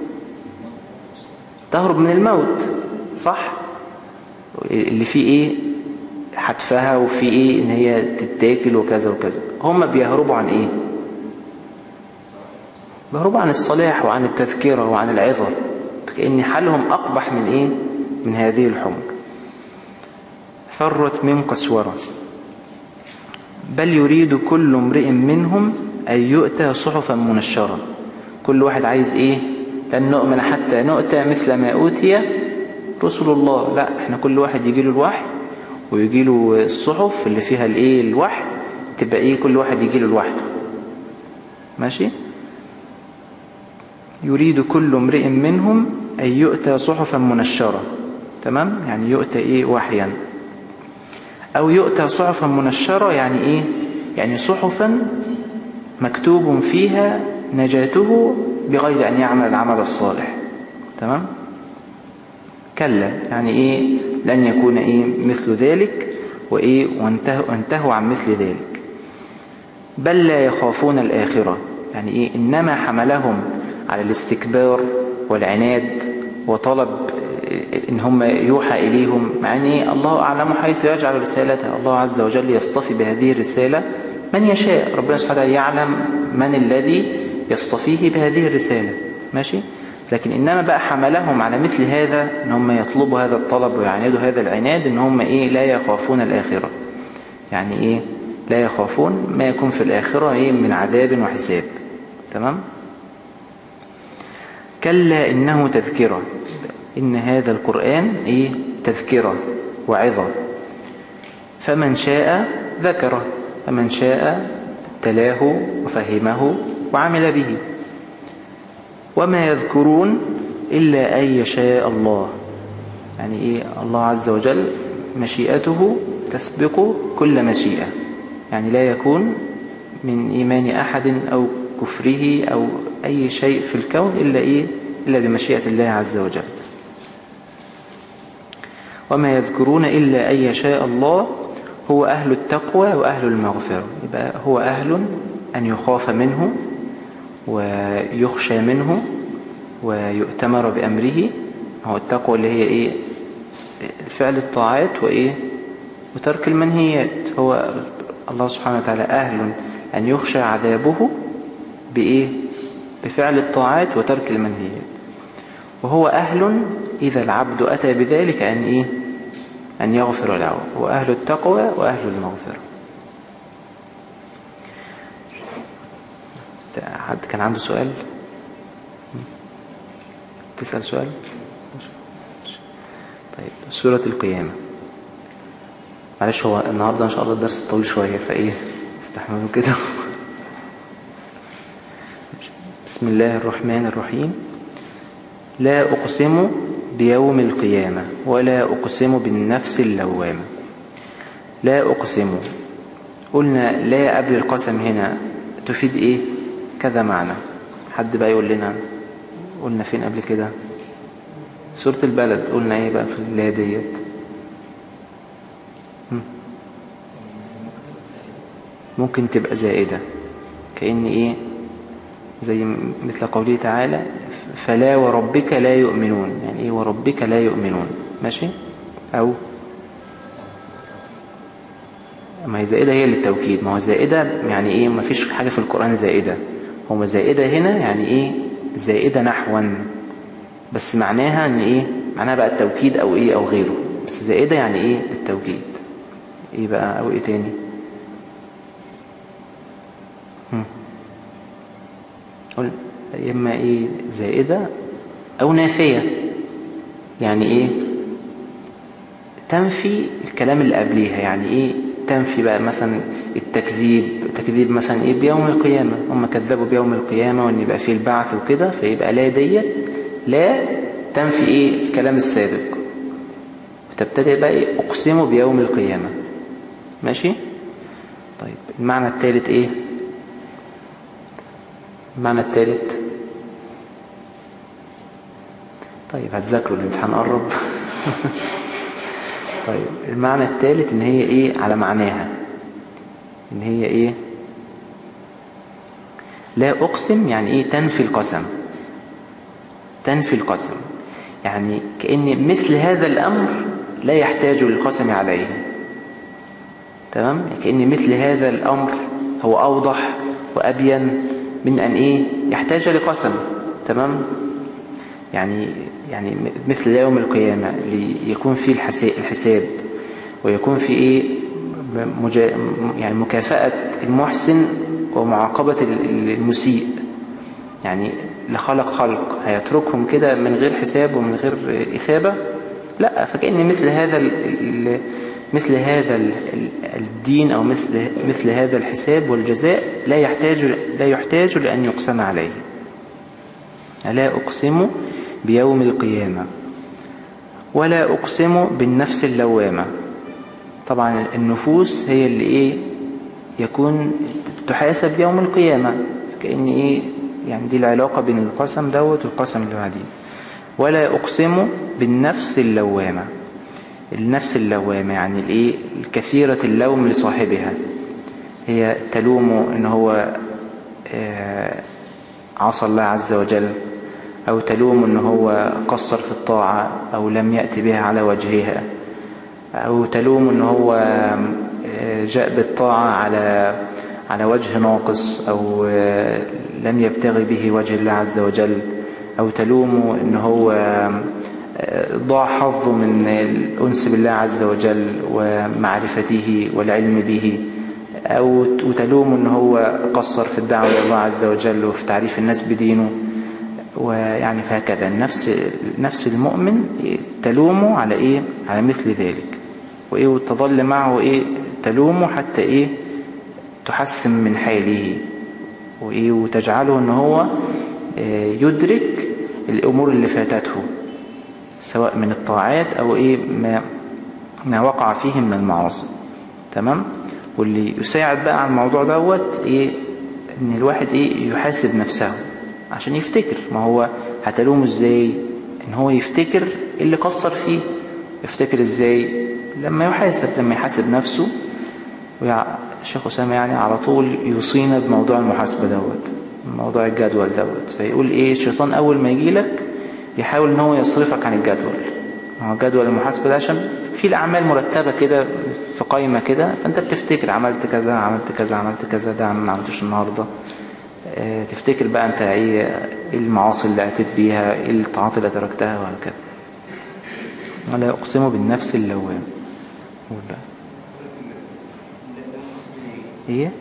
تهرب من الموت صح اللي فيه ايه حتفها وفي ايه ان هي تتاكل وكذا وكذا هم بيهربوا عن ايه بيهربوا عن الصلاح وعن التذكرة وعن العظة فكأن حالهم أقبح من إيه من هذه الحمر فرت من قسورة بل يريد كل امرئ منهم أن يؤتى صحفا منشرة كل واحد عايز إيه لن نؤمن حتى نؤتى مثل ما أوتي رسل الله لا احنا كل واحد يجي له الوحي ويجي له الصحف اللي فيها الايه الوحي تبقى ايه كل واحد يجي له لوحده ماشي يريد كل امرئ منهم أن يؤتى صحفا منشرة تمام يعني يؤتى ايه وحيا أو يؤتى صحفا منشرة يعني ايه يعني صحفا مكتوب فيها نجاته بغير أن يعمل العمل الصالح تمام كلا يعني ايه لن يكون ايه مثل ذلك وايه وانتهوا, وانتهوا عن مثل ذلك بل لا يخافون الآخرة يعني ايه انما حملهم على الاستكبار والعناد وطلب ان هم يوحى اليهم مع ان إيه؟ الله اعلم حيث يجعل رسالته الله عز وجل يصطفي بهذه الرسالة من يشاء ربنا سبحانه وتعالى يعلم من الذي يصطفيه بهذه الرسالة ماشي لكن إنما بقى حملهم على مثل هذا ان هم يطلبوا هذا الطلب ويعاندوا هذا العناد ان هم إيه لا يخافون الآخرة يعني إيه لا يخافون ما يكون في الآخرة إيه من عذاب وحساب تمام كلا إنه تذكرة إن هذا القرآن إيه تذكرة وعظة فمن شاء ذكره فمن شاء تلاه وفهمه وعمل به وما يذكرون إلا أن يشاء الله يعني إيه الله عز وجل مشيئته تسبق كل مشيئة يعني لا يكون من إيمان أحد أو كفره أو أي شيء في الكون إلا إيه إلا بمشيئة الله عز وجل وما يذكرون إلا أن يشاء الله هو أهل التقوى وأهل المغفرة يبقى هو أهل أن يخاف منه ويخشى منه ويؤتمر بأمره هو التقوى اللي هي إيه فعل الطاعات وإيه وترك المنهيات هو الله سبحانه وتعالى أهل أن يخشى عذابه بإيه بفعل الطاعات وترك المنهيات وهو أهل إذا العبد أتى بذلك أن إيه أن يغفر له وأهل التقوى وأهل المغفرة حد كان عنده سؤال تسأل سؤال طيب سورة القيامة معلش هو النهاردة إن شاء الله الدرس طويل شوية فإيه استحملوا كده بسم الله الرحمن الرحيم لا أقسم بيوم القيامة ولا أقسم بالنفس اللوامة لا أقسم قلنا لا قبل القسم هنا تفيد إيه كذا معنى حد بقى يقول لنا قلنا فين قبل كده سورة البلد قلنا ايه بقى في اللا ديت ممكن تبقى زائدة كأن ايه زي مثل قوله تعالى فلا وربك لا يؤمنون يعني ايه وربك لا يؤمنون ماشي او ما هي زائدة هي للتوكيد ما هو زائدة يعني ايه ما فيش حاجة في القرآن زائدة هو زائدة هنا يعني ايه زائدة نحوا بس معناها ان ايه معناها بقى التوكيد او ايه او غيره بس زائدة يعني ايه التوكيد ايه بقى او ايه تاني قل اما ايه زائدة او نافية يعني ايه تنفي الكلام اللي قبليها يعني ايه تنفي بقى مثلا التكذيب تكذيب مثلا ايه بيوم القيامة هم كذبوا بيوم القيامة وان يبقى فيه البعث وكده فيبقى لا ديت لا تنفي ايه الكلام السابق وتبتدئ بقى ايه اقسم بيوم القيامة ماشي طيب المعنى الثالث ايه المعنى الثالث طيب هتذاكروا الامتحان قرب طيب المعنى الثالث ان هي ايه على معناها ان هي ايه لا اقسم يعني ايه تنفي القسم تنفي القسم يعني كأن مثل هذا الامر لا يحتاج للقسم عليه تمام كأن مثل هذا الامر هو اوضح وابين من ان ايه يحتاج لقسم تمام يعني يعني مثل يوم القيامة ليكون فيه الحسا- الحساب ويكون في ايه مجا يعني مكافأة المحسن ومعاقبة ال- المسيء يعني لخلق خلق هيتركهم كده من غير حساب ومن غير إثابة لا فكأن مثل هذا ال ال مثل هذا ال ال- الدين أو مثل مثل هذا الحساب والجزاء لا يحتاج لا يحتاج لأن يقسم عليه لا أقسم بيوم القيامة ولا أقسم بالنفس اللوامة طبعا النفوس هي اللي إيه يكون تحاسب يوم القيامة كأن إيه يعني دي العلاقة بين القسم دوت والقسم اللي بعديه ولا أقسم بالنفس اللوامة النفس اللوامة يعني الإيه الكثيرة اللوم لصاحبها هي تلوم إن هو آه، عصى الله عز وجل أو تلوم إن هو قصر في الطاعة أو لم يأتي بها على وجهها أو تلوم إن هو آه، جاء بالطاعة على على وجه ناقص أو آه، لم يبتغي به وجه الله عز وجل أو تلوم إن هو آه، ضاع حظه من الأنس بالله عز وجل ومعرفته والعلم به أو وتلوم إن هو قصر في الدعوة إلى الله عز وجل وفي تعريف الناس بدينه ويعني فهكذا النفس نفس المؤمن تلومه على إيه على مثل ذلك وإيه وتظل معه إيه تلومه حتى إيه تحسن من حاله وإيه وتجعله إن هو آه، يدرك الأمور اللي فاتته سواء من الطاعات أو إيه ما ما وقع فيه من المعاصي تمام واللي يساعد بقى على الموضوع دوت إيه إن الواحد إيه يحاسب نفسه عشان يفتكر ما هو هتلومه إزاي إن هو يفتكر اللي قصر فيه يفتكر إزاي لما يحاسب لما يحاسب نفسه ويع... الشيخ أسامة يعني على طول يوصينا بموضوع المحاسبة دوت موضوع الجدول دوت فيقول إيه الشيطان أول ما يجي لك يحاول إن هو يصرفك عن الجدول هو جدول المحاسبة ده عشان في الأعمال مرتبة كده في قائمة كده فأنت بتفتكر عملت كذا عملت كذا عملت كذا ده ما عملتش النهاردة آه، تفتكر بقى أنت إيه إيه المعاصي اللي أتيت بيها إيه الطاعات اللي تركتها وهكذا ولا أقسم بالنفس اللوام قول بقى إيه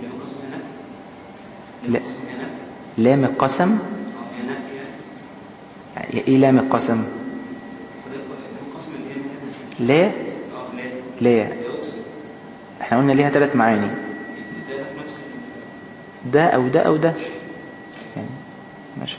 لا لام القسم يعني ايه لام القسم لا لا احنا قلنا ليها ثلاث معاني ده او ده او ده يعني ماشي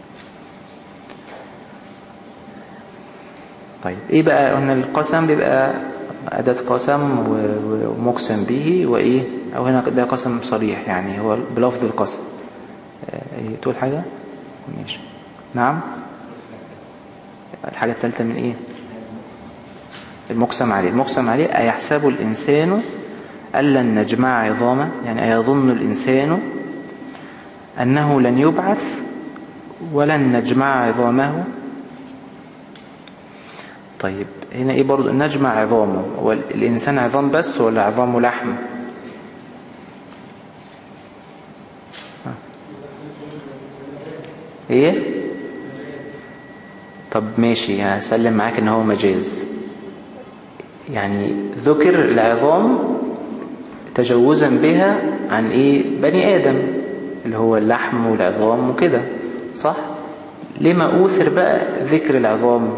طيب ايه بقى قلنا القسم بيبقى أداة قسم و- و- ومقسم به وإيه أو هنا ده قسم صريح يعني هو بلفظ القسم آه، إيه تقول حاجة ماشي نعم الحاجة الثالثة من إيه المقسم عليه المقسم عليه أيحسب الإنسان أن لن نجمع عظامه يعني أيظن الإنسان أنه لن يبعث ولن نجمع عظامه طيب هنا ايه برضو نجمع عظامه هو الانسان عظام بس ولا عظامه لحم ها. ايه طب ماشي هسلم معاك ان هو مجاز يعني ذكر العظام تجوزا بها عن ايه بني ادم اللي هو اللحم والعظام وكده صح ليه ما اوثر بقى ذكر العظام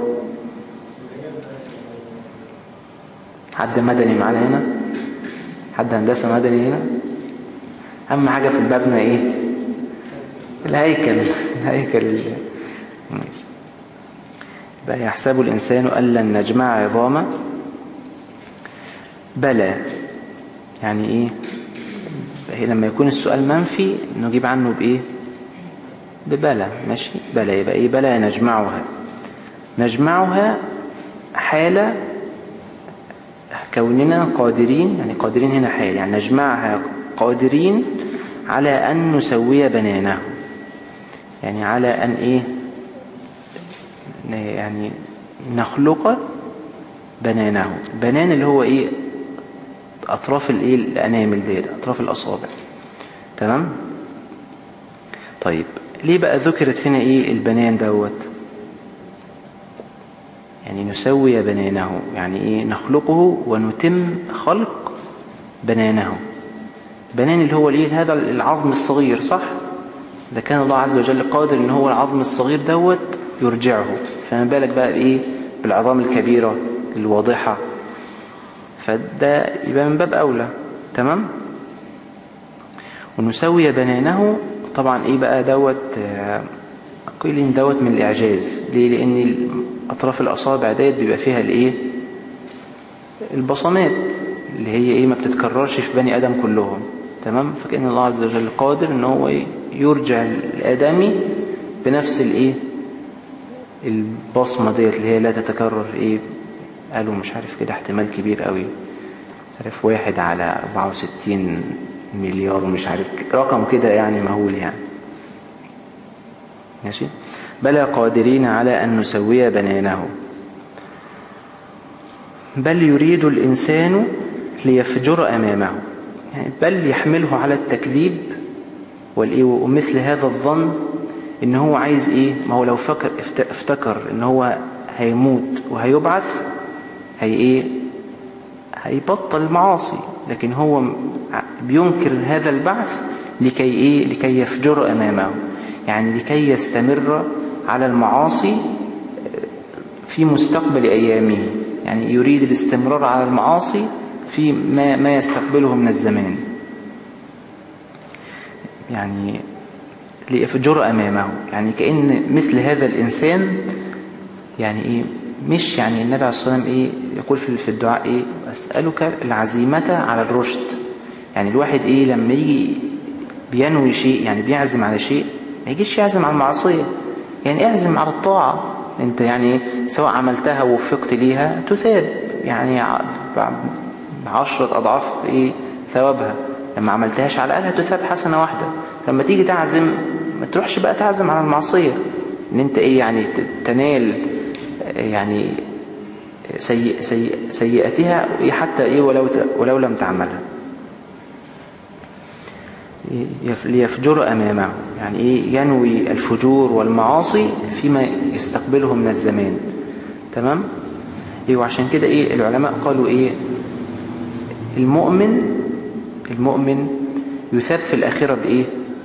حد مدني معانا هنا حد هندسة مدني هنا أهم حاجة في المبنى إيه الهيكل الهيكل ال- ماشي. يبقى يحسب الإنسان أن لن نجمع عظامه بلى يعني إيه هي لما يكون السؤال منفي نجيب عنه بإيه ببلى ماشي بلى يبقى إيه بلى نجمعها نجمعها حالة كوننا قادرين يعني قادرين هنا حال يعني نجمعها قادرين على أن نسوي بنانه يعني على أن إيه ن- يعني نخلق بنانه بنان اللي هو إيه أطراف الإيه الأنامل دي أطراف الأصابع تمام طيب ليه بقى ذكرت هنا إيه البنان دوت يعني نسوي بنانه يعني إيه نخلقه ونتم خلق بنانه بنان اللي هو الايه هذا العظم الصغير صح ده كان الله عز وجل قادر ان هو العظم الصغير دوت يرجعه فما بالك بقى بايه بالعظام الكبيرة الواضحة فده يبقى من باب اولى تمام ونسوي بنانه طبعا ايه بقى دوت آه، قيل دوت من الاعجاز ليه لان اطراف الاصابع ديت بيبقى فيها الايه البصمات اللي هي ايه ما بتتكررش في بني ادم كلهم تمام فكأن الله عز وجل قادر ان هو يرجع الادمي بنفس الايه البصمة ديت اللي هي لا تتكرر ايه قالوا مش عارف كده احتمال كبير قوي عارف واحد على 64 مليار مش عارف رقم كده يعني مهول يعني ماشي بلى قادرين على أن نسوي بنانه بل يريد الإنسان ليفجر أمامه يعني بل يحمله على التكذيب والإيه ومثل هذا الظن إن هو عايز إيه ما هو لو فكر افت- افتكر إن هو هيموت وهيبعث هي إيه هيبطل المعاصي لكن هو م- بينكر هذا البعث لكي إيه لكي يفجر أمامه يعني لكي يستمر على المعاصي في مستقبل أيامه يعني يريد الاستمرار على المعاصي في ما, ما يستقبله من الزمان يعني ليفجر أمامه يعني كأن مثل هذا الإنسان يعني إيه مش يعني النبي عليه الصلاة والسلام إيه يقول في في الدعاء إيه أسألك العزيمة على الرشد يعني الواحد إيه لما يجي بينوي شيء يعني بيعزم على شيء ما يجيش يعزم على المعصية يعني اعزم على الطاعة انت يعني سواء عملتها ووفقت ليها تثاب يعني ع- ب- بعشرة أضعاف إيه ثوابها لما عملتهاش على الأقل هتثاب حسنة واحدة لما تيجي تعزم ما تروحش بقى تعزم على المعصية ان انت ايه يعني ت- تنال آه، يعني سيء سيء سيئتها إيه حتى ايه ولو ت- ولو لم تعملها يف- ليفجر أمامه يعني إيه ينوي الفجور والمعاصي فيما يستقبله من الزمان تمام إيه وعشان كده إيه العلماء قالوا إيه المؤمن المؤمن يثاب في الآخرة بإيه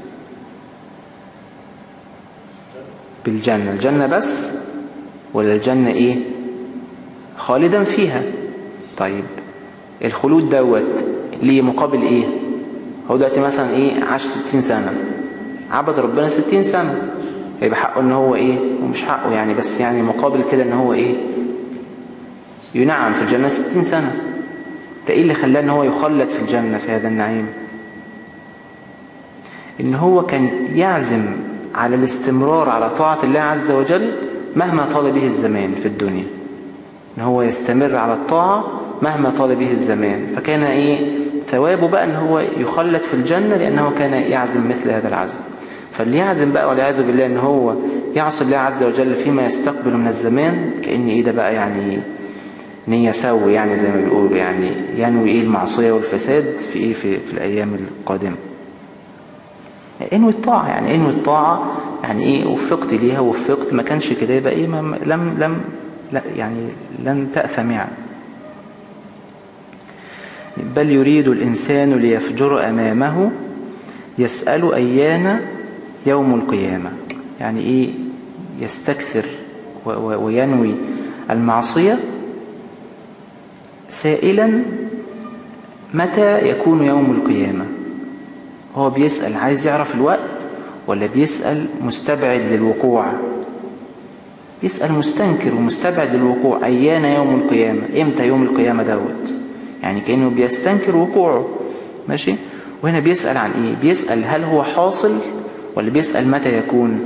بالجنة الجنة بس ولا الجنة إيه خالدا فيها طيب الخلود دوت ليه مقابل إيه هو دلوقتي مثلا ايه عاش 60 سنة عبد ربنا 60 سنة هيبقى حقه ان هو ايه ومش حقه يعني بس يعني مقابل كده ان هو ايه ينعم في الجنة 60 سنة ده ايه اللي خلاه ان هو يخلد في الجنة في هذا النعيم ان هو كان يعزم على الاستمرار على طاعة الله عز وجل مهما طال به الزمان في الدنيا ان هو يستمر على الطاعة مهما طال به الزمان فكان ايه ثوابه بقى ان هو يخلد في الجنة لانه كان يعزم مثل هذا العزم فاللي يعزم بقى والعياذ بالله ان هو يعصي الله عز وجل فيما يستقبل من الزمان كأن ايه ده بقى يعني نية سوي يعني زي ما بيقولوا يعني ينوي ايه المعصية والفساد في ايه في, في الايام القادمة انوي الطاعة يعني انوي الطاعة يعني ايه وفقت ليها وفقت ما كانش كده يبقى ايه ما لم لم لا يعني لن تأثم يعني بل يريد الإنسان ليفجر أمامه يسأل أيان يوم القيامة يعني إيه يستكثر و- و- وينوي المعصية سائلا متى يكون يوم القيامة هو بيسأل عايز يعرف الوقت ولا بيسأل مستبعد للوقوع يسأل مستنكر ومستبعد للوقوع أيان يوم القيامة إمتى يوم القيامة دوت يعني كأنه بيستنكر وقوعه ماشي وهنا بيسأل عن إيه بيسأل هل هو حاصل ولا بيسأل متى يكون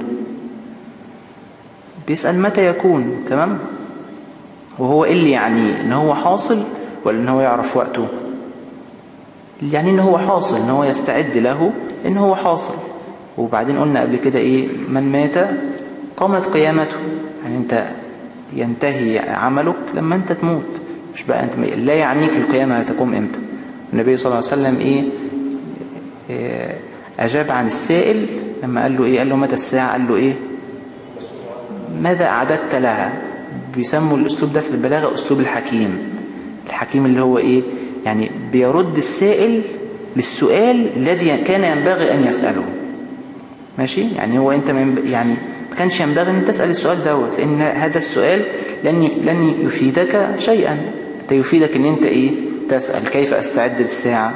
بيسأل متى يكون تمام وهو إيه اللي يعنيه إن هو حاصل ولا إن هو يعرف وقته يعني إن هو حاصل إن هو يستعد له إن هو حاصل وبعدين قلنا قبل كده إيه من مات قامت قيامته يعني أنت ينتهي عملك لما أنت تموت مش بقى أنت لا يعنيك القيامة هتقوم إمتى النبي صلى الله عليه وسلم إيه إيه أجاب عن السائل لما قال له إيه قال له متى الساعة قال له إيه ماذا أعددت لها بيسموا الأسلوب ده في البلاغة أسلوب الحكيم الحكيم اللي هو إيه يعني بيرد السائل للسؤال الذي كان ينبغي أن يسأله ماشي يعني هو أنت من يعني ما كانش ينبغي أن تسأل السؤال دوت لأن هذا السؤال لن لن يفيدك شيئا أنت يفيدك أن أنت إيه تسأل كيف أستعد للساعة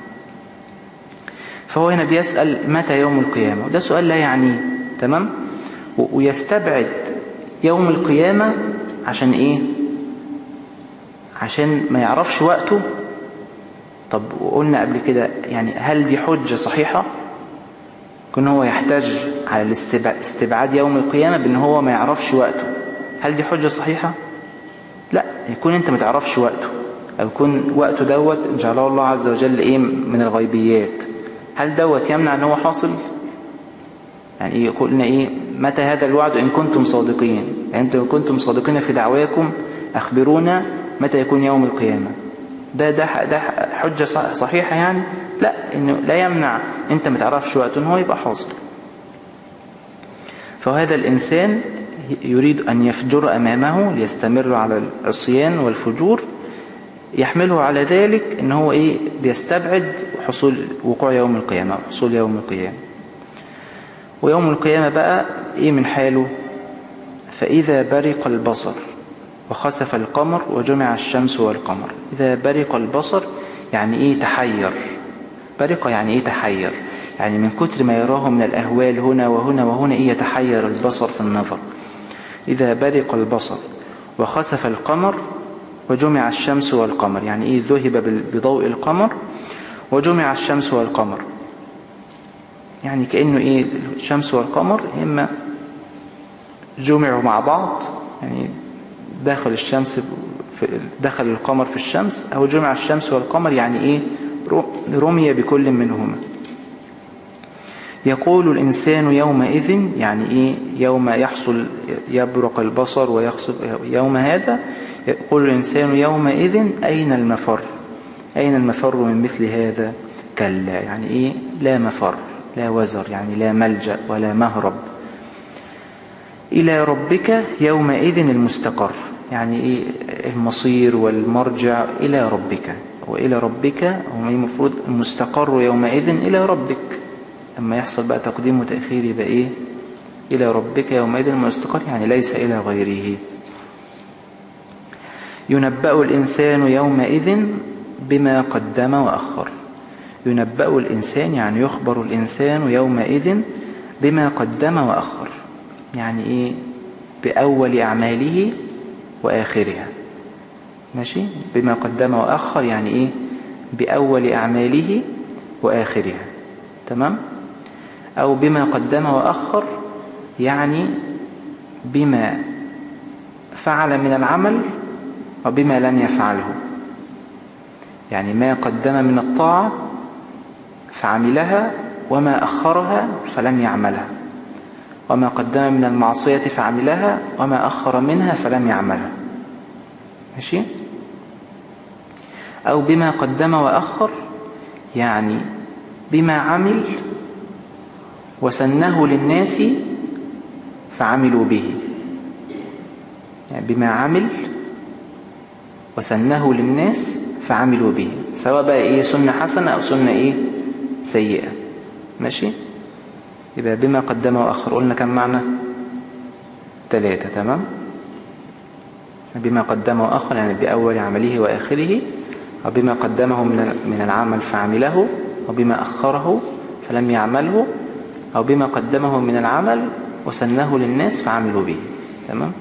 فهو هنا بيسأل متى يوم القيامة وده سؤال لا يعنيه تمام ويستبعد يوم القيامة عشان ايه عشان ما يعرفش وقته طب وقلنا قبل كده يعني هل دي حجة صحيحة كن هو يحتاج على استبعاد يوم القيامة بان هو ما يعرفش وقته هل دي حجة صحيحة لا يكون انت ما تعرفش وقته او يكون وقته دوت ان شاء الله الله عز وجل ايه من الغيبيات هل دوت يمنع ان هو حاصل يعني إيه قلنا ايه متى هذا الوعد ان كنتم صادقين يعني انتم كنتم صادقين في دعواكم اخبرونا متى يكون يوم القيامة ده ده ده حجة صحيحة يعني لا انه لا يمنع انت ما تعرفش وقته ان هو يبقى حاصل فهذا الانسان يريد ان يفجر امامه ليستمر على العصيان والفجور يحمله على ذلك ان هو ايه بيستبعد حصول وقوع يوم القيامة حصول يوم القيامة ويوم القيامة بقى ايه من حاله فإذا برق البصر وخسف القمر وجمع الشمس والقمر إذا برق البصر يعني ايه تحير برق يعني ايه تحير يعني من كتر ما يراه من الأهوال هنا وهنا وهنا ايه يتحير البصر في النظر إذا برق البصر وخسف القمر وجمع الشمس والقمر يعني ايه ذهب بضوء القمر وجمع الشمس والقمر يعني كأنه ايه الشمس والقمر اما جمعوا مع بعض يعني داخل الشمس في دخل القمر في الشمس او جمع الشمس والقمر يعني ايه رمي بكل منهما يقول الإنسان يومئذ يعني إيه يوم يحصل يبرق البصر ويخصف يوم هذا يقول الإنسان يومئذ أين المفر أين المفر من مثل هذا كلا يعني إيه لا مفر لا وزر يعني لا ملجأ ولا مهرب إلى ربك يومئذ المستقر يعني إيه المصير والمرجع إلى ربك وإلى ربك هم المفروض المستقر يومئذ إلى ربك لما يحصل بقى تقديم وتأخير يبقى إيه إلى ربك يومئذ المستقر يعني ليس إلى غيره ينبأ الإنسان يومئذ بما قدم وأخر ينبأ الإنسان يعني يخبر الإنسان يومئذ بما قدم وأخر يعني إيه بأول أعماله وآخرها ماشي بما قدم وأخر يعني إيه بأول أعماله وآخرها تمام أو بما قدم وأخر يعني بما فعل من العمل وبما لم يفعله يعني ما قدم من الطاعة فعملها وما أخرها فلم يعملها وما قدم من المعصية فعملها وما أخر منها فلم يعملها ماشي أو بما قدم وأخر يعني بما عمل وسنه للناس فعملوا به يعني بما عمل وسنه للناس فعملوا به سواء بقى ايه سنة حسنة او سنة ايه سيئة ماشي يبقى بما قدم وأخر قلنا كم معنى ثلاثة تمام بما قدم وأخر يعني بأول عمله وآخره وبما قدمه من العمل فعمله وبما أخره فلم يعمله أو بما قدمه من العمل وسنه للناس فعملوا به تمام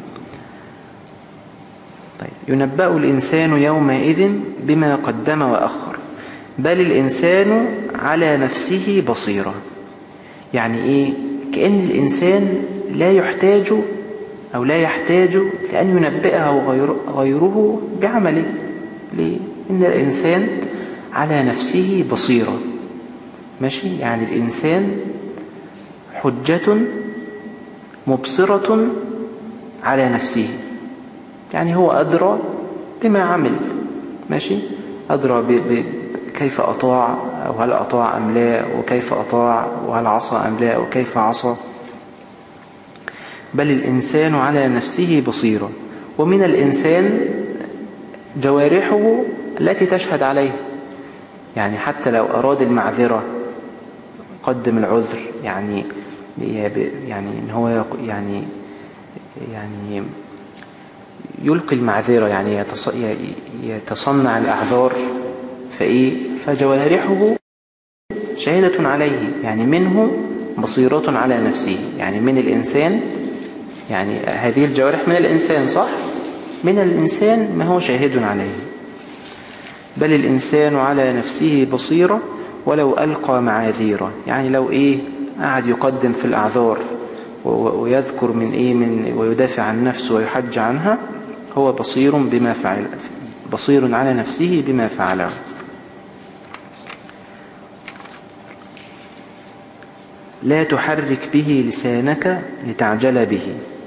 طيب ينبأ الإنسان يومئذ بما قدم وأخر بل الإنسان على نفسه بصيرة يعني إيه كأن الإنسان لا يحتاج أو لا يحتاج لأن ينبئه غير غيره بعمله ليه؟ إن الإنسان على نفسه بصيرة ماشي يعني الإنسان حجة مبصرة على نفسه يعني هو أدرى بما عمل ماشي أدرى ب... ب... كيف أطاع أو هل أطاع أم لا وكيف أطاع وهل عصى أم لا وكيف عصى بل الإنسان على نفسه بصيرة ومن الإنسان جوارحه التي تشهد عليه يعني حتى لو أراد المعذرة قدم العذر يعني يعني ان هو يق- يعني يعني يلقي المعذرة يعني يتص- ي- يتصنع الأعذار فإيه فجوارحه شاهدة عليه يعني منه بصيرة على نفسه يعني من الإنسان يعني هذه الجوارح من الإنسان صح من الإنسان ما هو شاهد عليه بل الإنسان على نفسه بصيرة ولو ألقى معاذيره يعني لو إيه قاعد يقدم في الأعذار و- و- ويذكر من إيه من ويدافع عن نفسه ويحج عنها هو بصير بما فعل بصير على نفسه بما فعله لا تحرك به لسانك لتعجل به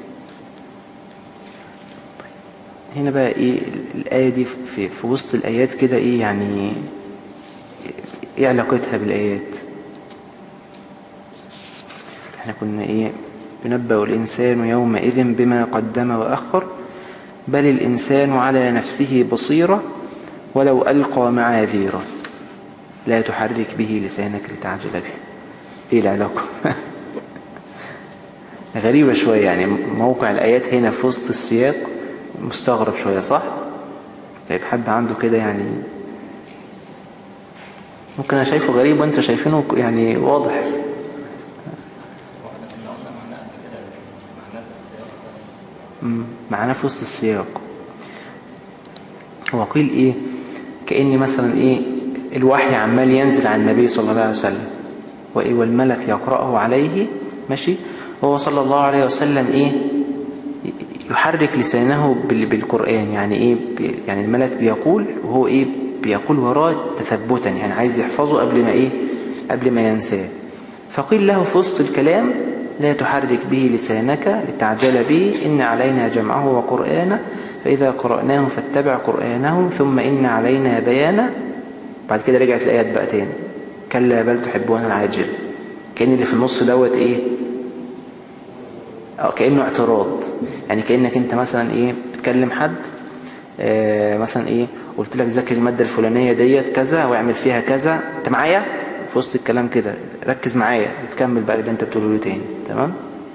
هنا بقى ايه الآية دي في, في وسط الآيات كده ايه يعني ايه علاقتها بالآيات احنا كنا ايه ينبأ الإنسان يومئذ بما قدم وأخر بل الإنسان على نفسه بصيرة ولو ألقى معاذيره لا تحرك به لسانك لتعجل به ايه العلاقة غريبة شوية يعني موقع الآيات هنا في وسط السياق مستغرب شوية صح طيب حد عنده كده يعني ممكن أنا شايفه غريب وأنت شايفينه يعني واضح واحنا كنا قلنا معناه قبل كده لكن معناه في السياق ده مم، معانا في وسط السياق هو قيل ايه كأن مثلا ايه الوحي عمال ينزل على النبي صلى الله عليه وسلم وايه والملك يقرأه عليه ماشي هو صلى الله عليه وسلم ايه يحرك لسانه بال- بالقرآن يعني ايه بي- يعني الملك بيقول وهو ايه بيقول وراه تثبتا يعني عايز يحفظه قبل ما ايه قبل ما ينساه فقيل له في وسط الكلام لا تحرك به لسانك لتعجل به إن علينا جمعه وقرآنه فإذا قرأناه فاتبع قرآنه ثم إن علينا بيانه بعد كده رجعت الآيات بقى تاني كلا بل تحبون العاجل كأن اللي في النص دوت إيه اه كأنه اعتراض يعني كأنك انت مثلا ايه بتكلم حد آه مثلا ايه قلت لك ذاكر المادة الفلانية ديت كذا واعمل فيها كذا انت معايا في وسط الكلام كده ركز معايا وتكمل بقى اللي انت بتقوله له تاني تمام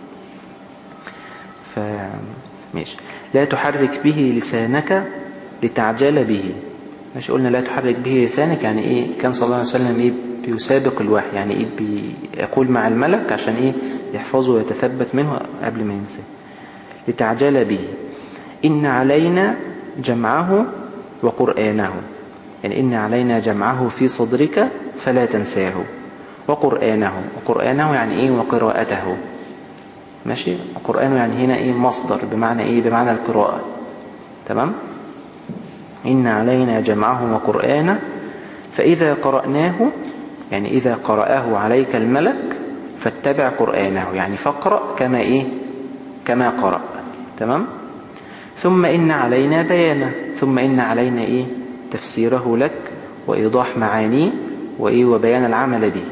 ف ماشي لا تحرك به لسانك لتعجل به ماشي قلنا لا تحرك به لسانك يعني ايه كان صلى الله عليه وسلم ايه بيسابق الوحي يعني ايه بيقول مع الملك عشان ايه يحفظه ويتثبت منه قبل ما ينساه لتعجل به إن علينا جمعه وقرآنه يعني إن علينا جمعه في صدرك فلا تنساه وقرآنه وقرآنه يعني إيه وقراءته ماشي وقرآنه يعني هنا إيه مصدر بمعنى إيه بمعنى القراءة تمام إن علينا جمعه وقرآنه فإذا قرأناه يعني إذا قرأه عليك الملك فاتبع قرآنه يعني فاقرأ كما إيه كما قرأ تمام ثم إن علينا بيانه ثم إن علينا إيه تفسيره لك وإيضاح معانيه وإيه وبيان العمل به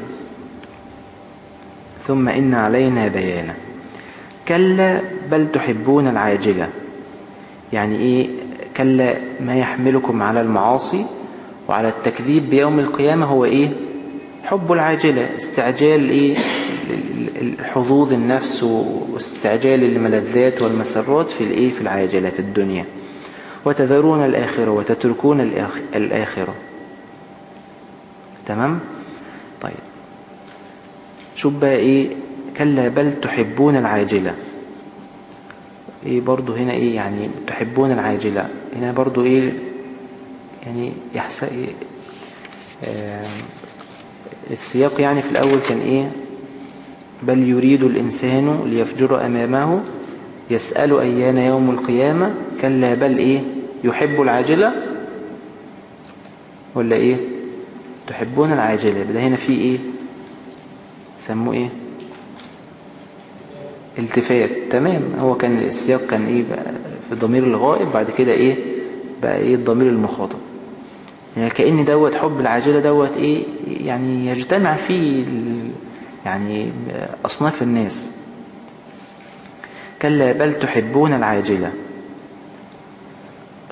ثم إن علينا بيانه كلا بل تحبون العاجلة يعني إيه كلا ما يحملكم على المعاصي وعلى التكذيب بيوم القيامة هو إيه حب العاجلة استعجال إيه حظوظ النفس واستعجال الملذات والمسرات في الإيه في العاجلة في الدنيا وتذرون الآخرة وتتركون الآخ- الآخرة تمام طيب شوف بقى إيه كلا بل تحبون العاجلة إيه برضو هنا إيه يعني تحبون العاجلة هنا برضو إيه يعني يحسن إيه آه السياق يعني في الأول كان إيه بل يريد الإنسان ليفجر أمامه يسأل أيان يوم القيامة كلا بل إيه يحب العاجلة ولا إيه تحبون العاجلة ده هنا في إيه سموه إيه التفات تمام هو كان السياق كان إيه بقى في ضمير الغائب بعد كده إيه بقى إيه الضمير المخاطب يعني كأن دوت حب العاجلة دوت إيه يعني يجتمع فيه ال- يعني أصناف الناس كلا بل تحبون العاجلة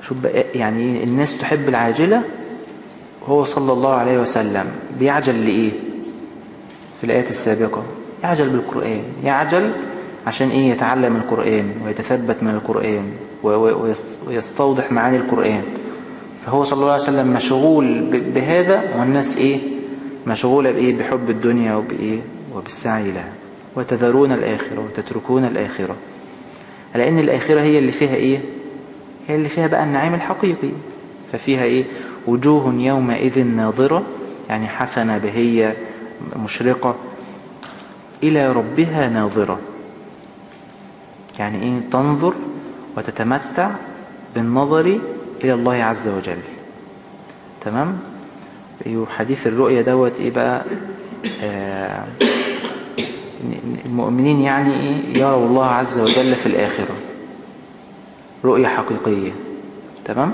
شوف بقى يعني إيه؟ الناس تحب العاجلة هو صلى الله عليه وسلم بيعجل لإيه في الآيات السابقة يعجل بالقرآن يعجل عشان إيه يتعلم القرآن ويتثبت من القرآن و- و- ويس- ويستوضح معاني القرآن فهو صلى الله عليه وسلم مشغول ب- بهذا والناس إيه مشغولة بإيه بحب الدنيا وبإيه وبالسعي لها وتذرون الآخرة وتتركون الآخرة لأن الآخرة هي اللي فيها إيه هي اللي فيها بقى النعيم الحقيقي ففيها إيه وجوه يومئذ ناظرة يعني حسنة بهية مشرقة إلى ربها ناظرة يعني إيه تنظر وتتمتع بالنظر إلى الله عز وجل تمام أيوه حديث الرؤية دوت إيه بقى آه المؤمنين يعني إيه يروا الله عز وجل في الآخرة رؤية حقيقية تمام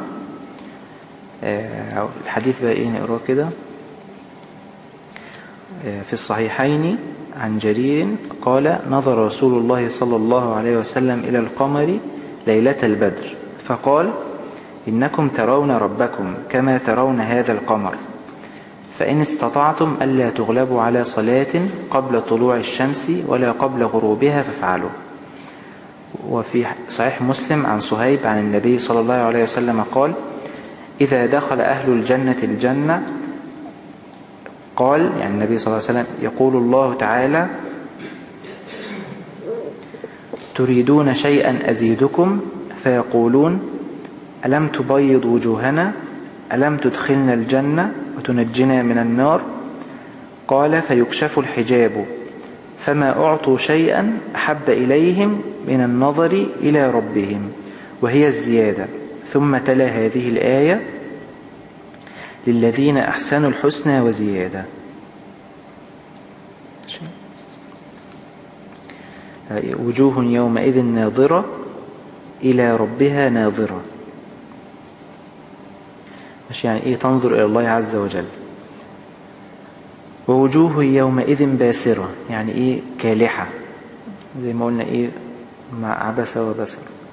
آه الحديث بقى إيه نقراه كده آه في الصحيحين عن جرير قال نظر رسول الله صلى الله عليه وسلم إلى القمر ليلة البدر فقال إنكم ترون ربكم كما ترون هذا القمر فإن استطعتم ألا تغلبوا على صلاة قبل طلوع الشمس ولا قبل غروبها فافعلوا وفي صحيح مسلم عن صهيب عن النبي صلى الله عليه وسلم قال إذا دخل أهل الجنة الجنة قال يعني النبي صلى الله عليه وسلم يقول الله تعالى تريدون شيئا أزيدكم فيقولون ألم تبيض وجوهنا ألم تدخلنا الجنة وتنجنا من النار قال فيكشف الحجاب فما أعطوا شيئا أحب إليهم من النظر إلى ربهم وهي الزيادة ثم تلا هذه الآية للذين أحسنوا الحسنى وزيادة وجوه يومئذ ناظرة إلى ربها ناظرة مش يعني إيه تنظر إلى الله عز وجل ووجوه يومئذ باسرة يعني إيه كالحة زي ما قلنا إيه مع عبس وبسر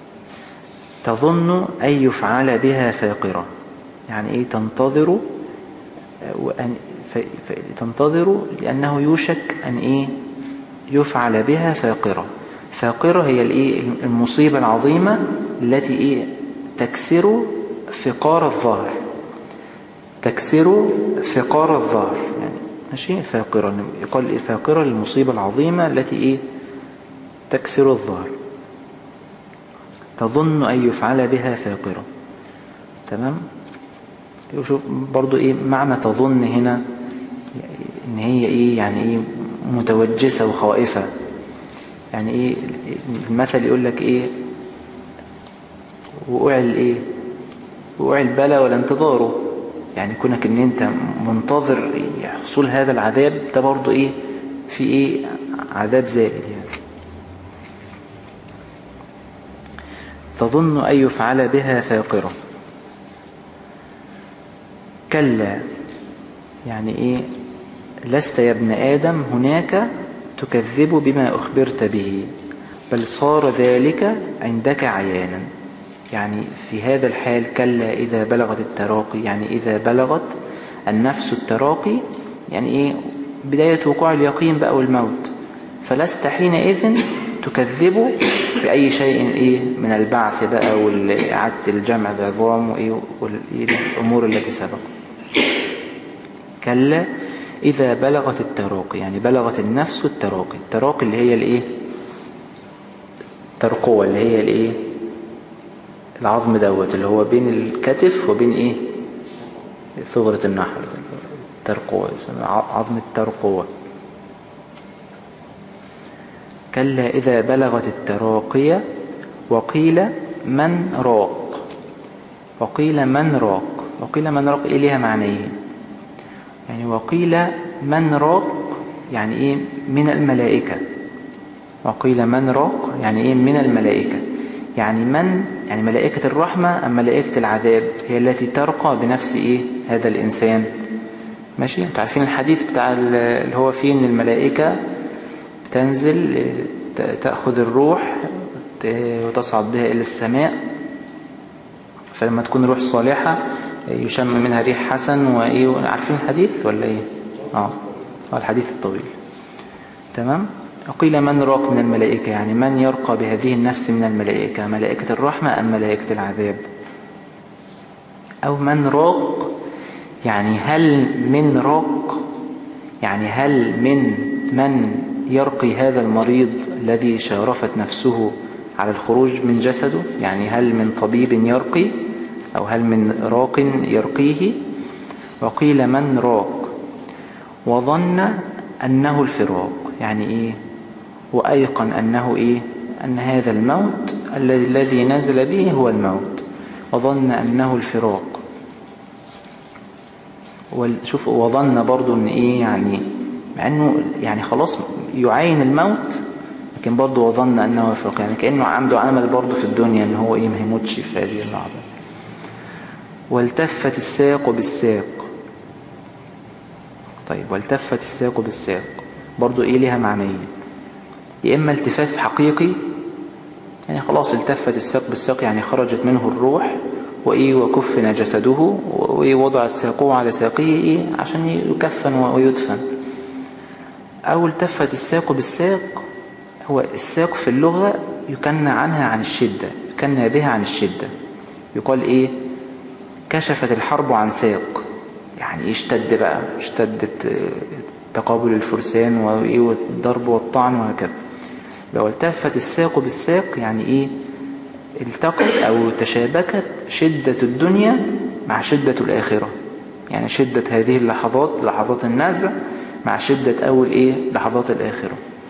تظن أن يفعل بها فاقرة يعني إيه تنتظر وأن تنتظر لأنه يوشك أن إيه يفعل بها فاقرة فاقرة هي الإيه المصيبة العظيمة التي إيه تكسر فقار الظهر تكسر فقار الظهر يعني ماشي فاقرة يقال إيه فاقرة المصيبة العظيمة التي إيه تكسر الظهر تظن أن يفعل بها فاقرة تمام شوف برضو إيه معنى تظن هنا إن هي إيه يعني إيه متوجسة وخائفة يعني إيه المثل يقول لك إيه وقع الإيه وقع البلا ولا انتظاره يعني كونك ان انت منتظر حصول هذا العذاب ده برضو ايه في ايه عذاب زائد يعني تظن ان يفعل بها فاقرة كلا يعني ايه لست يا ابن ادم هناك تكذب بما اخبرت به بل صار ذلك عندك عيانا يعني في هذا الحال كلا إذا بلغت التراقي يعني إذا بلغت النفس التراقي يعني إيه بداية وقوع اليقين بقى والموت فلست حينئذ تكذب بأي شيء إيه من البعث بقى والإعادة الجمع بعظام وإيه والأمور التي سبق كلا إذا بلغت التراقي يعني بلغت النفس التراقي التراقي اللي هي الإيه الترقوة اللي هي الإيه العظم دوت اللي هو بين الكتف وبين ايه ثغرة النحر ترقوة عظم الترقوة كلا إذا بلغت التراقية وقيل من راق وقيل من راق وقيل من راق إيه ليها معنيين يعني وقيل من راق يعني إيه من الملائكة وقيل من راق يعني إيه من الملائكة يعني من يعني ملائكة الرحمة أم ملائكة العذاب هي التي ترقى بنفس إيه هذا الإنسان ماشي انتوا عارفين الحديث بتاع اللي هو فيه ان الملائكة تنزل تأخذ الروح وتصعد بها إلى السماء فلما تكون روح صالحة يشم منها ريح حسن وإيه عارفين الحديث ولا إيه آه آه، الحديث الطويل تمام وقيل من راق من الملائكة يعني من يرقى بهذه النفس من الملائكة ملائكة الرحمة أم ملائكة العذاب أو من راق يعني هل من راق يعني هل من من يرقي هذا المريض الذي شارفت نفسه على الخروج من جسده يعني هل من طبيب يرقي أو هل من راق يرقيه وقيل من راق وظن أنه الفراق يعني إيه وأيقن أنه إيه أن هذا الموت الذي الذي نزل به هو الموت وظن أنه الفراق شوف وظن برضو أن إيه يعني مع أنه يعني خلاص يعاين الموت لكن برضو وظن أنه الفراق يعني كأنه عنده عمل برضو في الدنيا أنه هو إيه ما يموتش في هذه اللحظة والتفت الساق بالساق طيب والتفت الساق بالساق برضو إيه لها معنية يا إما التفاف حقيقي يعني خلاص التفت الساق بالساق يعني خرجت منه الروح وإيه وكفن جسده ووضع ساقه على ساقه إيه عشان يكفن ويدفن أو التفت الساق بالساق هو الساق في اللغة يكنى عنها عن الشدة يكنى بها عن الشدة يقال إيه كشفت الحرب عن ساق يعني اشتد بقى اشتدت تقابل الفرسان والضرب والطعن وهكذا لو التفت الساق بالساق يعني ايه التقت او تشابكت شدة الدنيا مع شدة الآخرة يعني شدة هذه اللحظات لحظات النازع مع شدة أول إيه لحظات الآخرة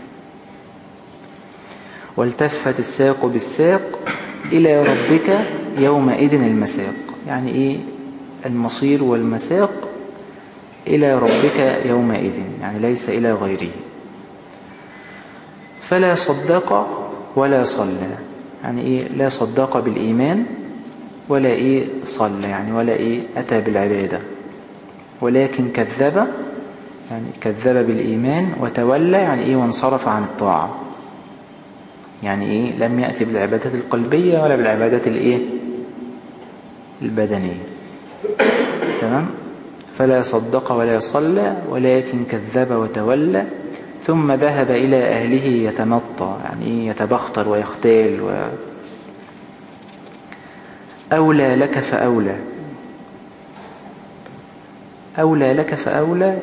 والتفت الساق بالساق إلى ربك يومئذ المساق يعني إيه المصير والمساق إلى ربك يومئذ يعني ليس إلى غيره فلا صدق ولا صلى يعني إيه لا صدق بالإيمان ولا إيه صلى يعني ولا إيه أتى بالعبادة ولكن كذب يعني كذب بالإيمان وتولى يعني إيه وانصرف عن الطاعة يعني إيه لم يأتي بالعبادات القلبية ولا بالعبادات الإيه البدنية تمام فلا صدق ولا صلى ولكن كذب وتولى ثم ذهب إلى أهله يتمطى يعني يتبختر ويختال و... أولى لك فأولى أولى لك فأولى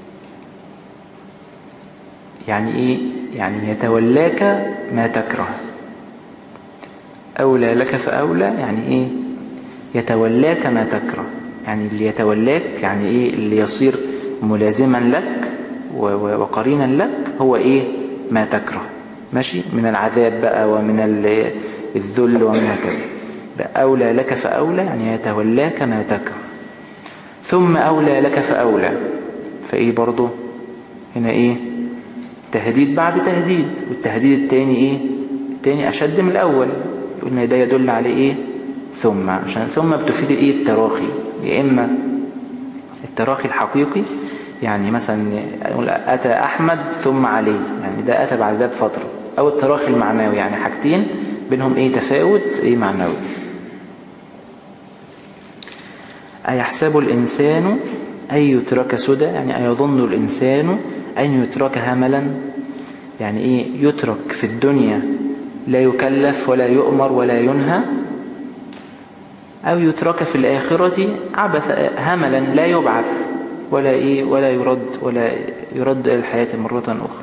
يعني إيه يعني يتولاك ما تكره أولى لك فأولى يعني إيه يتولاك ما تكره يعني اللي يتولاك يعني إيه اللي يصير ملازما لك وقرينا لك هو إيه ما تكره ماشي من العذاب بقى ومن الذل ومن هكذا أولى لك فأولى يعني يتولاك ما تكره ثم أولى لك فأولى فإيه برضو هنا إيه تهديد بعد تهديد والتهديد التاني إيه التاني أشد من الأول قلنا ده يدل عليه إيه ثم عشان ثم بتفيد إيه التراخي يا إما التراخي الحقيقي يعني مثلا نقول أتى أحمد ثم علي يعني ده أتى بعد ده بفترة أو التراخي المعنوي يعني حاجتين بينهم إيه تفاوت إيه معنوي أيحسب الإنسان أن يترك سدى يعني أيظن الإنسان أن يترك هملا يعني إيه يترك في الدنيا لا يكلف ولا يؤمر ولا ينهى أو يترك في الآخرة عبث هملا لا يبعث ولا إيه ولا يرد ولا يرد إلى الحياة مرة أخرى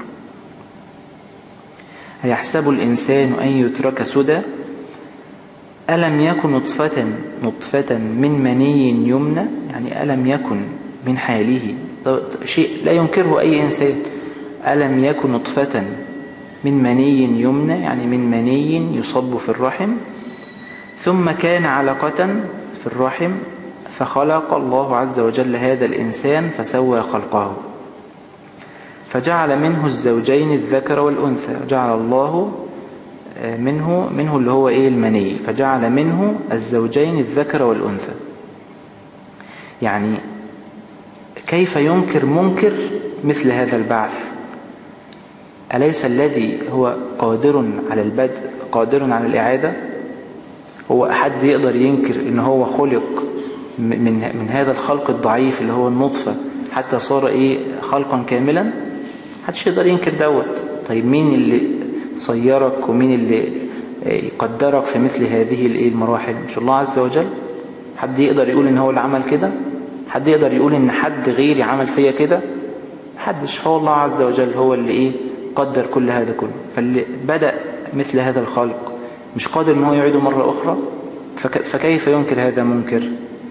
أيحسب الإنسان أن يترك سدى ألم يكن نطفة نطفة من مني يمنى يعني ألم يكن من حاله شيء لا ينكره أي إنسان ألم يكن نطفة من مني يمنى يعني من مني يصب في الرحم ثم كان علقة في الرحم فخلق الله عز وجل هذا الإنسان فسوى خلقه فجعل منه الزوجين الذكر والأنثى جعل الله منه منه اللي هو إيه المني فجعل منه الزوجين الذكر والأنثى يعني كيف ينكر منكر مثل هذا البعث أليس الذي هو قادر على البدء قادر على الإعادة هو حد يقدر ينكر ان هو خلق م- من من هذا الخلق الضعيف اللي هو النطفة حتى صار ايه خلقا كاملا محدش يقدر ينكر دوت طيب مين اللي صيرك ومين اللي يقدرك في مثل هذه الايه المراحل مش الله عز وجل حد يقدر يقول ان هو اللي عمل كده حد يقدر يقول ان حد غيري عمل فيا كده محدش فهو الله عز وجل هو اللي ايه قدر كل هذا كله فاللي بدأ مثل هذا الخلق مش قادر ان هو يعيده مرة اخرى فك فكيف ينكر هذا منكر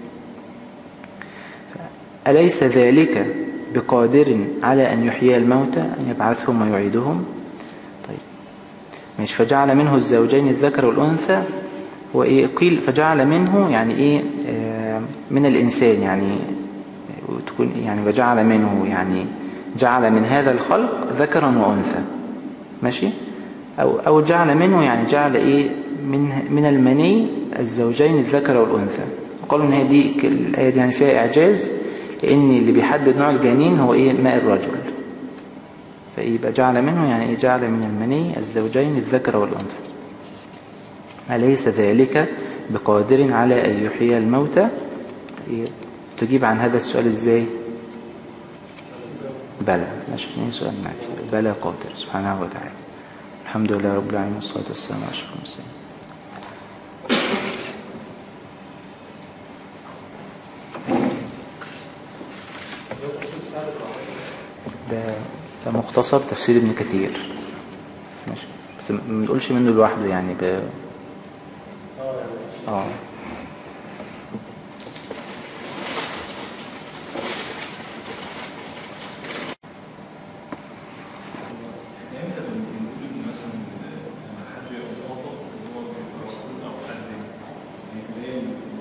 أليس ذلك بقادر على أن يحيي الموتى أن يبعثهم ويعيدهم طيب مش فجعل منه الزوجين الذكر والأنثى وإيه قيل فجعل منه يعني إيه آه من الإنسان يعني وتكون يعني وجعل منه يعني جعل من هذا الخلق ذكرا وأنثى ماشي أو, أو جعل منه يعني جعل إيه من, من المني الزوجين الذكر والأنثى قالوا إن هي دي الآية دي يعني فيها إعجاز لأن اللي بيحدد نوع الجنين هو إيه ماء الرجل فيبقى جعل منه يعني إيه جعل من المني الزوجين الذكر والأنثى أليس ذلك بقادر على أن يحيي الموتى تجيب عن هذا السؤال إزاي بلى ماشي سؤال معي بلى قادر سبحانه وتعالى الحمد لله رب العالمين والصلاة والسلام على أشرف المرسلين ده ده مختصر تفسير ابن كثير ماشي بس ما نقولش منه لوحده يعني ب... اه امتى بنقول ان مثلا لما حد يبقى مخاطب ان هو بيبقى رسول او حد يعني تلاقي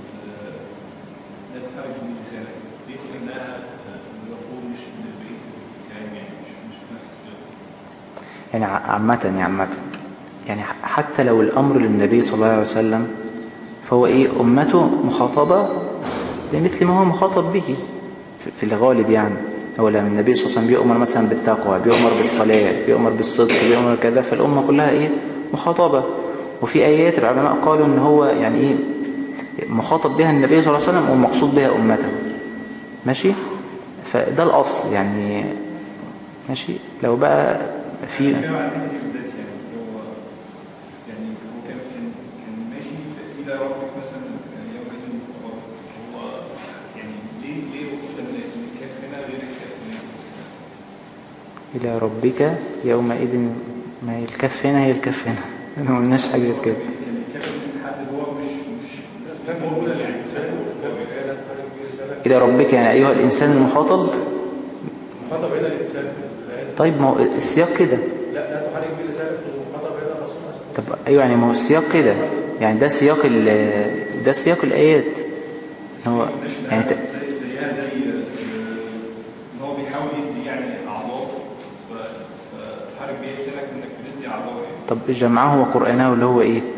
لا تخرج من لسانك ليه انها المفروض مش من البيت الكلام يعني مش مش في نفس يعني ع- عامة يعني عامة يعني ح- حتى لو الأمر للنبي صلى الله عليه وسلم فهو إيه أمته مخاطبة بمثل ما هو مخاطب به في- في الغالب يعني هو لما النبي صلى الله عليه وسلم بيؤمر مثلا بالتقوى بيؤمر بالصلاة بيؤمر بالصدق بيؤمر كذا فالأمة كلها إيه مخاطبة وفي آيات العلماء قالوا إن هو يعني إيه مخاطب بها النبي صلى الله عليه وسلم ومقصود بها أمته ماشي فده الأصل يعني ماشي لو بقى في كده على الحته دي بالذات يعني هو يعني هو كان كان كان ماشي الى ربك مثلا يعني يوم اذن مستقر هو يعني ليه ليه وقلت ان إن الكاف هنا غير الكاف هنا إلى ربك يومئذ ما هي الكف هنا هي الكف هنا ما قلناش حاجة غير كده يعني الكاف اللي بتحدد هو مش مش الكاف الأولى للإنسان والكاف الآية لا تخرج به رسالة إلى ربك يعني أيها الإنسان المخاطب مخاطب هنا الإنسان في الآية طيب ما هو السياق كده لا لا تحرك به رسالة المخاطب هنا الرسول صلى الله عليه وسلم طب أيوة يعني ما هو السياق كده يعني ده سياق ال- ده سياق الآيات هو يعني ت- زي زيها زي آه، ان هو بيحاول يدي يعني اعضاء فحرك بيه لسانك انك بتدي اعضاء يعني طب جمعه وقرآنه اللي هو إيه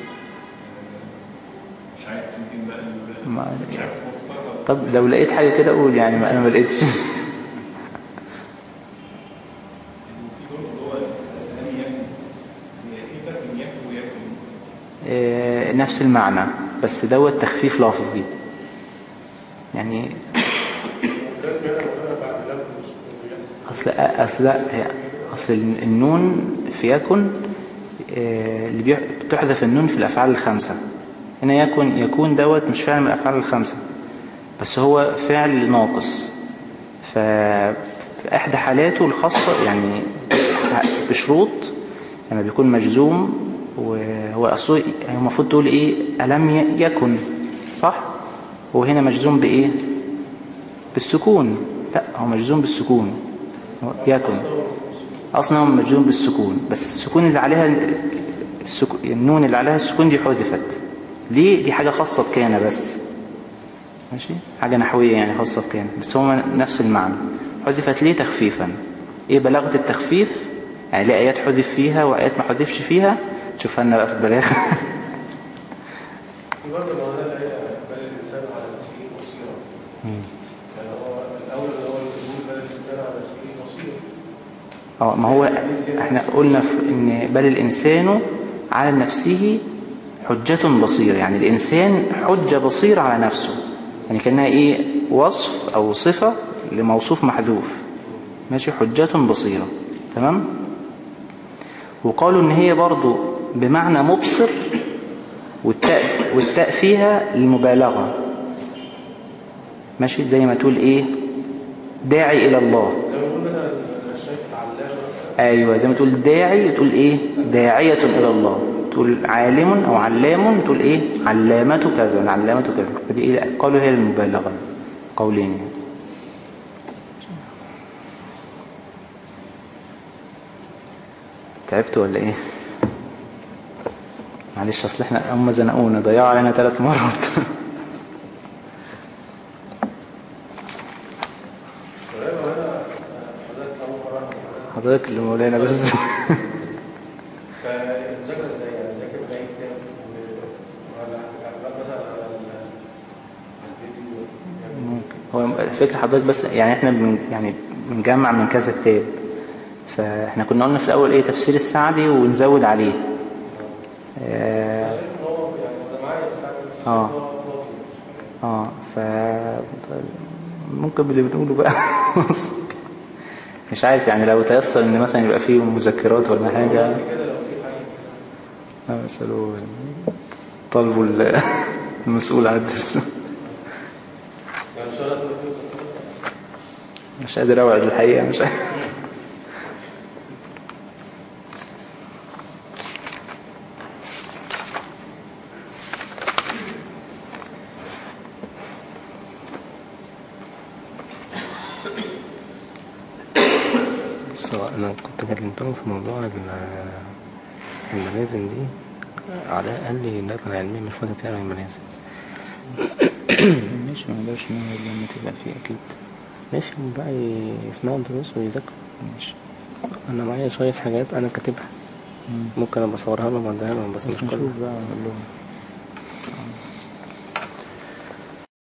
مش عارف يمكن بقى ال- ما- مش عارف اوفرها طب لو لقيت حاجة كده قول يعني ما أنا ما لقيتش وفي برضه اللي هو لم يكن هي ايه فرق بين يكن ويكن آه، نفس المعنى بس دوت تخفيف لفظي يعني الكاف هنا موجودة بعد لم مش أصل أصل هي- أصل النون في يكن آه، اللي بيح- بتحذف النون في الأفعال الخمسة هنا يكن يكون دوت مش فعل من الأفعال الخمسة بس هو فعل ناقص ففي إحدى حالاته الخاصة يعني بشروط لما بيكون مجزوم وهو أصله يعني المفروض تقول إيه ألم ي- يكن صح هو هنا مجزوم بإيه بالسكون لا هو مجزوم بالسكون هو يكن اصلا هو مجزوم بالسكون بس السكون اللي عليها السكو... النون اللي عليها السكون دي حذفت ليه دي حاجة خاصة بكان بس ماشي حاجة نحوية يعني خاصة بكان بس هو نفس المعنى حذفت ليه تخفيفا ايه بلاغة التخفيف يعني ليه ايات حذف فيها وايات ما حذفش فيها تشوفها لنا بقى في البلاغة في برضه معناه الآية بل الإنسان على نفسه بصيرة يعني هو الأول اللي هو يقول بل الإنسان على نفسه بصيرة اه ما هو احنا قلنا في ان بل الانسان على نفسه حجة بصير يعني الإنسان حجة بصير على نفسه يعني كأنها إيه وصف أو صفة لموصوف محذوف ماشي حجة بصيرة تمام وقالوا إن هي برضو بمعنى مبصر والتاء, والتاء فيها المبالغة ماشي زي ما تقول إيه داعي إلى الله زي ما بنقول مثلا الشيخ العلامه مثلا ايوه زي ما تقول داعي تقول ايه داعية الى الله تقول عالم او علام تقول ايه علامة كذا علامة كذا فدي ايه قالوا هي المبالغة قولين يعني. تعبت ولا ايه معلش اصل احنا هم زنقونا ضيعوا علينا ثلاث مرات ولكن هنا حضرتك اول مره حضرتك اللي مولانا بس فالمذاكره ازاي يعني ذاكر باي كتاب ولا هتبقى مثلا على ال- على الفيديو يعني ممكن هو الفكرة حضرتك بس يعني احنا بن يعني بنجمع من كذا كتاب فاحنا كنا قلنا في الاول ايه تفسير السعدي ونزود عليه اه, شايف ان هو يعني انا معايا الساعه بس آه. هو فاضي آه ف ممكن باللي بنقوله بقى مش عارف يعني لو تيسر ان مثلا يبقى فيه مذكرات ولا حاجة كده لو في حاجه آه، اسألوا طلبوا ال- المسؤول عن الدرس يعني ان شاء الله تبقى في مذكرات مش قادر اوعد الحقيقة مش عارف سواء أنا كنت كلمتهم في موضوع ال- الملازم دي علاء قال لي لا كان علميا مش فاضي تعمل الملازم ماشي ما نقدرش نعمل لما تبقى فيه اكيد ماشي هم بقى يسمعوا دروس ويذاكروا ماشي أنا معايا شوية حاجات أنا كاتبها مم. ممكن أبقى أصورها لهم وأديها لهم بس بس مش كلها نشوف بقى نقول لهم